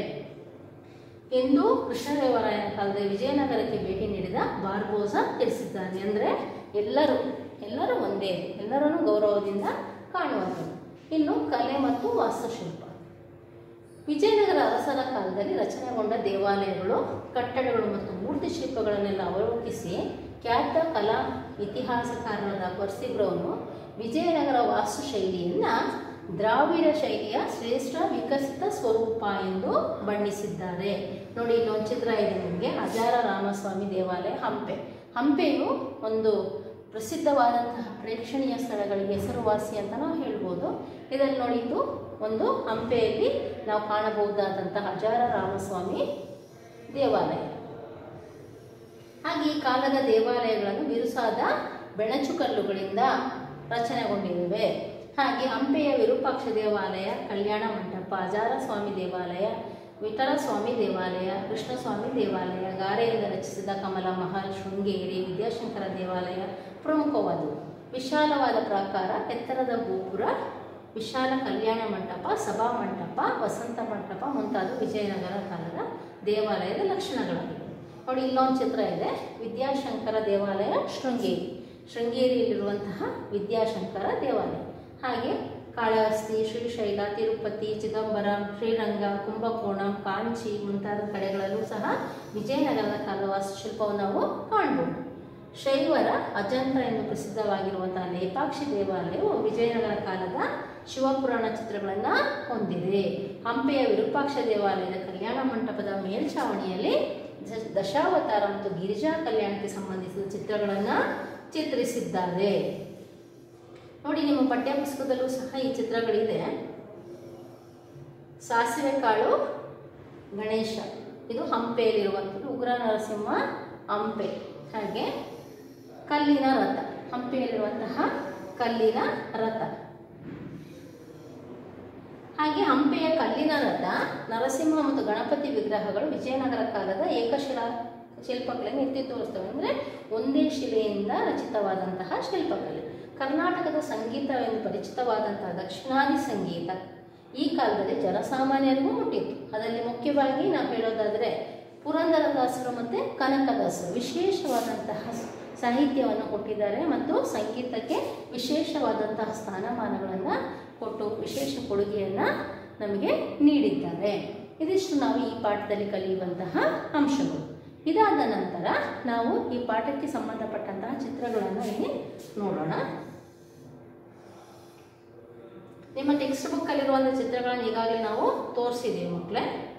[SPEAKER 1] ಎಂದು ಕೃಷ್ಣದೇವರಾಯನ ಕಾಲದಲ್ಲಿ ವಿಜಯನಗರಕ್ಕೆ ಭೇಟಿ ನೀಡಿದ ಬಾರ್ಬೋಸ ತಿಳಿಸಿದ್ದಾನೆ ಅಂದರೆ ಎಲ್ಲರೂ ಎಲ್ಲರೂ ಒಂದೇ ಎಲ್ಲರನ್ನೂ ಗೌರವದಿಂದ ಕಾಣುವಂಥದ್ದು ಇನ್ನು ಕಲೆ ಮತ್ತು ವಾಸ್ತುಶಿಲ್ಪ ವಿಜಯನಗರ ಅರಸರ ಕಾಲದಲ್ಲಿ ರಚನೆಗೊಂಡ ದೇವಾಲಯಗಳು ಕಟ್ಟಡಗಳು ಮತ್ತು ಮೂರ್ತಿ ಶಿಲ್ಪಗಳನ್ನೆಲ್ಲ ಅವಲೋಕಿಸಿ ಖ್ಯಾತ ಕಲಾ ಇತಿಹಾಸಕಾರರಾದ ಪರ್ಸಿಬ್ರವನು ವಿಜಯನಗರ ವಾಸ್ತುಶೈಲಿಯನ್ನು ದ್ರಾವಿಡ ಶೈಲಿಯ ಶ್ರೇಷ್ಠ ವಿಕಸಿತ ಸ್ವರೂಪ ಎಂದು ಬಣ್ಣಿಸಿದ್ದಾರೆ ನೋಡಿ ಇಲ್ಲೊಂದು ಚಿತ್ರ ಇದೆ ನಿಮಗೆ ಹಜಾರ ರಾಮಸ್ವಾಮಿ ದೇವಾಲಯ ಹಂಪೆ ಹಂಪೆಯು ಒಂದು ಪ್ರಸಿದ್ಧವಾದಂತಹ ಪ್ರೇಕ್ಷಣೀಯ ಸ್ಥಳಗಳಿಗೆ ಹೆಸರುವಾಸಿ ಅಂತ ನಾವು ಹೇಳ್ಬೋದು ಇದರಲ್ಲಿ ನೋಡಿ ಇದು ಒಂದು ಹಂಪೆಯಲ್ಲಿ ನಾವು ಕಾಣಬಹುದಾದಂತಹ ಹಜಾರ ರಾಮಸ್ವಾಮಿ ದೇವಾಲಯ ಹಾಗೆ ಈ ಕಾಲದ ದೇವಾಲಯಗಳನ್ನು ಬಿರುಸಾದ ಬೆಣಚುಕಲ್ಲುಗಳಿಂದ ರಚನೆಗೊಂಡಿವೆ ಹಾಗೆ ಹಂಪೆಯ ವಿರೂಪಾಕ್ಷ ದೇವಾಲಯ ಕಲ್ಯಾಣ ಮಂಟಪ ಹಜಾರ ಸ್ವಾಮಿ ದೇವಾಲಯ ವಿಠಲ ಸ್ವಾಮಿ ದೇವಾಲಯ ಕೃಷ್ಣಸ್ವಾಮಿ ದೇವಾಲಯ ಗಾರೆಯಿಂದ ರಚಿಸಿದ ಕಮಲ ಮಹಲ್ ಶೃಂಗೇರಿ ವಿದ್ಯಾಶಂಕರ ದೇವಾಲಯ ಪ್ರಮುಖವಾದವು ವಿಶಾಲವಾದ ಪ್ರಾಕಾರ ಎತ್ತರದ ಗೋಪುರ ವಿಶಾಲ ಕಲ್ಯಾಣ ಮಂಟಪ ಸಭಾ ಮಂಟಪ ವಸಂತ ಮಂಟಪ ಮುಂತಾದ ವಿಜಯನಗರ ಕಾಲದ ದೇವಾಲಯದ ಲಕ್ಷಣಗಳಾಗಿವೆ ನೋಡಿ ಇಲ್ಲೊಂದು ಚಿತ್ರ ಇದೆ ವಿದ್ಯಾಶಂಕರ ದೇವಾಲಯ ಶೃಂಗೇರಿ ಶೃಂಗೇರಿಯಲ್ಲಿರುವಂತಹ ವಿದ್ಯಾಶಂಕರ ದೇವಾಲಯ ಹಾಗೆ ಕಾಳಹಸ್ತಿ ಶ್ರೀಶೈಲ ತಿರುಪತಿ ಚಿದಂಬರಂ ಶ್ರೀರಂಗ ಕುಂಭಕೋಣಂ ಕಾಂಚಿ ಮುಂತಾದ ಕಡೆಗಳಲ್ಲೂ ಸಹ ವಿಜಯನಗರದ ಕಾಲದ ವಾಸ್ತುಶಿಲ್ಪವನ್ನು ನಾವು ಕಾಣ್ಬೋದು ಶೈವರ ಅಜಂತ ಎಂದು ಪ್ರಸಿದ್ಧವಾಗಿರುವಂತಹ ಲೇಪಾಕ್ಷಿ ದೇವಾಲಯವು ವಿಜಯನಗರ ಕಾಲದ ಶಿವಪುರಾಣ ಚಿತ್ರಗಳನ್ನು ಹೊಂದಿದೆ ಹಂಪೆಯ ವಿರೂಪಾಕ್ಷ ದೇವಾಲಯದ ಕಲ್ಯಾಣ ಮಂಟಪದ ಮೇಲ್ಛಾವಣಿಯಲ್ಲಿ ದ- ದಶಾವತಾರ ಮತ್ತು ಗಿರಿಜಾ ಕಲ್ಯಾಣಕ್ಕೆ ಸಂಬಂಧಿಸಿದ ಚಿತ್ರಗಳನ್ನು ಚಿತ್ರಿಸಿದ್ದಾರೆ ನೋಡಿ ನಿಮ್ಮ ಪಠ್ಯಪುಸ್ತಕದಲ್ಲೂ ಸಹ ಈ ಚಿತ್ರಗಳಿದೆ ಸಾಸಿವೆ ಕಾಳು ಗಣೇಶ ಇದು ಹಂಪೆಯಲ್ಲಿರುವಂಥದ್ದು ಉಗ್ರ ನರಸಿಂಹ ಹಂಪೆ ಹಾಗೆ ಕಲ್ಲಿನ ರಥ ಹಂಪೆಯಲ್ಲಿರುವಂತಹ ಕಲ್ಲಿನ ರಥ ಹಾಗೆ ಹಂಪೆಯ ಕಲ್ಲಿನ ರಥ ನರಸಿಂಹ ಮತ್ತು ಗಣಪತಿ ವಿಗ್ರಹಗಳು ವಿಜಯನಗರ ಕಾಲದ ಏಕಶಿಲಾ ಶಿಲ್ಪಕಲೆಯನ್ನು ಎತ್ತಿ ತೋರಿಸ್ತವೆ ಅಂದರೆ ಒಂದೇ ಶಿಲೆಯಿಂದ ರಚಿತವಾದಂತಹ ಶಿಲ್ಪಕಲೆ ಕರ್ನಾಟಕದ ಸಂಗೀತವೆಂದು ಪರಿಚಿತವಾದಂತಹ ದಕ್ಷಿಣಾದಿ ಸಂಗೀತ ಈ ಕಾಲದಲ್ಲಿ ಜನಸಾಮಾನ್ಯರಿಗೂ ಮುಟ್ಟಿತ್ತು ಅದರಲ್ಲಿ ಮುಖ್ಯವಾಗಿ ನಾವು ಹೇಳೋದಾದರೆ ಪುರಂದರದಾಸರು ಮತ್ತು ಕನಕದಾಸರು ವಿಶೇಷವಾದಂತಹ ಸಾಹಿತ್ಯವನ್ನು ಕೊಟ್ಟಿದ್ದಾರೆ ಮತ್ತು ಸಂಗೀತಕ್ಕೆ ವಿಶೇಷವಾದಂತಹ ಸ್ಥಾನಮಾನಗಳನ್ನು ಕೊಟ್ಟು ವಿಶೇಷ ಕೊಡುಗೆಯನ್ನು ನಮಗೆ ನೀಡಿದ್ದಾರೆ ಇದಿಷ್ಟು ನಾವು ಈ ಪಾಠದಲ್ಲಿ ಕಲಿಯುವಂತಹ ಅಂಶಗಳು ಇದಾದ ನಂತರ ನಾವು ಈ ಪಾಠಕ್ಕೆ ಸಂಬಂಧಪಟ್ಟಂತಹ ಚಿತ್ರಗಳನ್ನು ಇಲ್ಲಿ ನೋಡೋಣ ನಿಮ್ಮ ಟೆಕ್ಸ್ಟ್ ಬುಕ್ಕಲ್ಲಿರುವಂಥ ಚಿತ್ರಗಳನ್ನು ಈಗಾಗಲೇ ನಾವು ತೋರಿಸಿದ್ದೀವಿ ಮಕ್ಕಳೇ